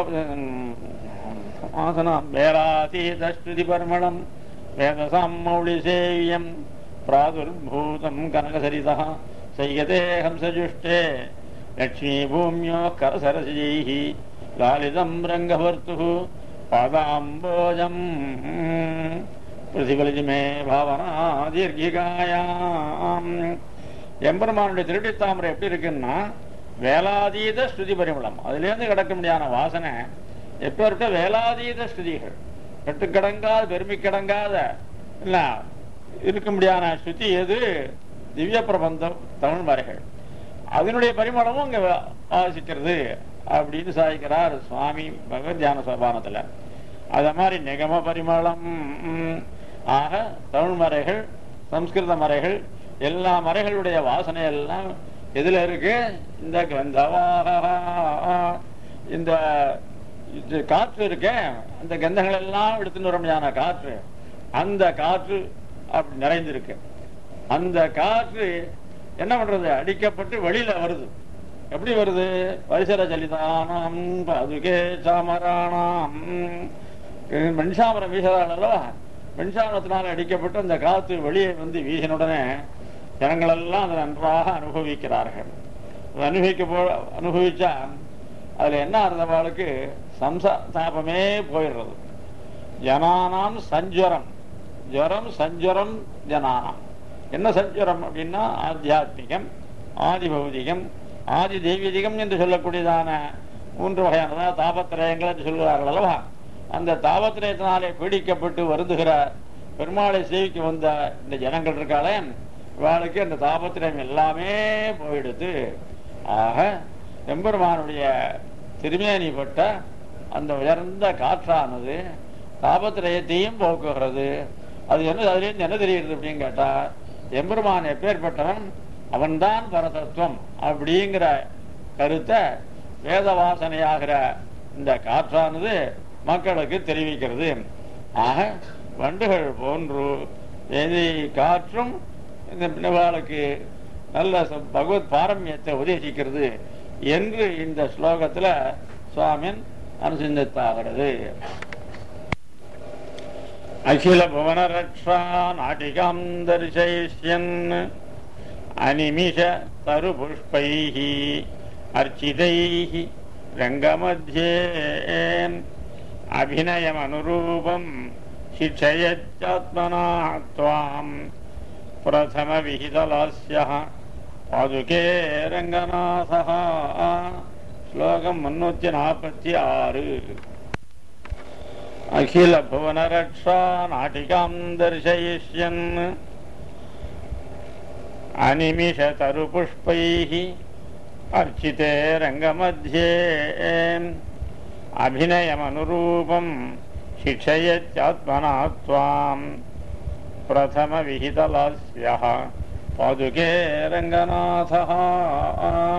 ஆசனம் வேராதீத ஸ்ருதி பர்மணம் வேதசாம் மௌளி சேவியம் பிராதுர்பூதம் கனகசரிதா செய்யதே ஹம்சஜுஷ்டே லக்ஷ்மீ பூமியோ கரசரசிஜைः லாலிதம் ரங்கவர்த்துः பாதாம்போஜம் பிரதிபலிஜமே பாவனா தீர்க்கிகாயாம் எம்பெருமானுடைய திருடி தாமரை எப்படி இருக்குன்னா வேலாதீத ஸ்ருதி பரிமளம் அதுலேருந்து கிடக்க முடியாத வாசனை எப்பேற்பட்ட வேலாதீத ஸ்ருதிகள் கட்டுக்கடங்காத பெருமைக்கடங்காத இல்ல இருக்க முடியாத ஸ்ருதி எது திவ்ய பிரபந்தம் தமிழ் மறைகள் அதனுடைய பரிமளமும் அங்க வாசிக்கிறது அப்படின்னு சாதிக்கிறார் சுவாமி பகவத் தியான சோபானத்துல அத மாதிரி நிகம பரிமளம் ம், ஆக தமிழ் மறைகள் சம்ஸ்கிருத மறைகள் எல்லா மறைகளுடைய வாசனை எல்லாம் எதுல இருக்கு இந்த கந்தவாக இந்த இது காற்று இருக்க அந்த கந்தங்கள் எல்லாம் எடுத்துன்னு வர முடியாத காற்று அந்த காற்று அப்படி நிறைந்திருக்கு அந்த காற்று என்ன பண்றது அடிக்கப்பட்டு வெளியில வருது எப்படி வருது பரிசர ஜலிதானாம் பதுகே சாமராணாம் வெண்சாமரம் வீசுறாள் அல்லவா வெண்சாமரத்தினால் அடிக்கப்பட்டு அந்த காத்து வெளியே வந்து வீசின உடனே ஜனங்கள் எல்லாம் அதை நன்றாக அனுபவிக்கிறார்கள் அதை அனுபவிக்க போ அனுபவிச்சா அதுல என்ன இருந்தவாளுக்கு சம்சாபமே போயிடுறது ஜனானாம் சஞ்சுரம் ஜுரம் சஞ்சுரம் ஜனானாம் என்ன சஞ்சுரம் அப்படின்னா ஆத்தியாத்மிகம் ஆதி பௌதிகம் ஆதி தெய்வீதிகம் என்று சொல்லக்கூடியதான மூன்று வகையான தாபத்திரயங்கள் என்று சொல்கிறார்கள் அல்லவா அந்த தாபத்திரயத்தினாலே பீடிக்கப்பட்டு வருந்துகிற பெருமாளை சேவிக்க வந்த இந்த ஜனங்கள் இருக்காளே இவாளுக்கு அந்த தாபத்திரயம் எல்லாமே போயிடுது ஆக எம்பெருமானுடைய திருமேனிப்பட்ட அந்த உயர்ந்த காற்றானது தாபத்திரயத்தையும் போக்குகிறது அது என்ன அதுலேருந்து என்ன தெரியுது அப்படின்னு கேட்டா எம்பெருமான் எப்பேற்பட்டவன் அவன்தான் பரதத்துவம் அப்படிங்கிற கருத்தை வேத வாசனையாகிற இந்த காற்றானது மக்களுக்கு தெரிவிக்கிறது ஆக வண்டுகள் போன்று எதி காற்றும் இந்த பின்னவாளுக்கு நல்ல ச- பகவத் பாரமியத்தை உபதேசிக்கிறது என்று இந்த ஸ்லோகத்துல சுவாமின் அனுசந்தித்தாகிறது அகில புவன ரக்ஷா நாட்டிகாம் தரிசயிஷ்யன் அனிமிஷ தரு புஷ்பைः அர்ச்சிதைः ரங்கமத்தியே அபிநயமனுரூபம் शिक्षयच्चात्मना त्वाम् प्रथमविहितलास्यः पादुके रङ्गनाथः श्लोकम् मुन्नूति नापत्ति आरु अखिलभुवनरक्षा नाटिकाम् दर्शयिष्यन् अनिमिषतरुपुष्पैः अर्चिते रङ्गमध्ये अभिनयमनुरूपं शिक्षयत्यात्मना त्वां प्रथमविहितलास्यः पादुके रङ्गनाथः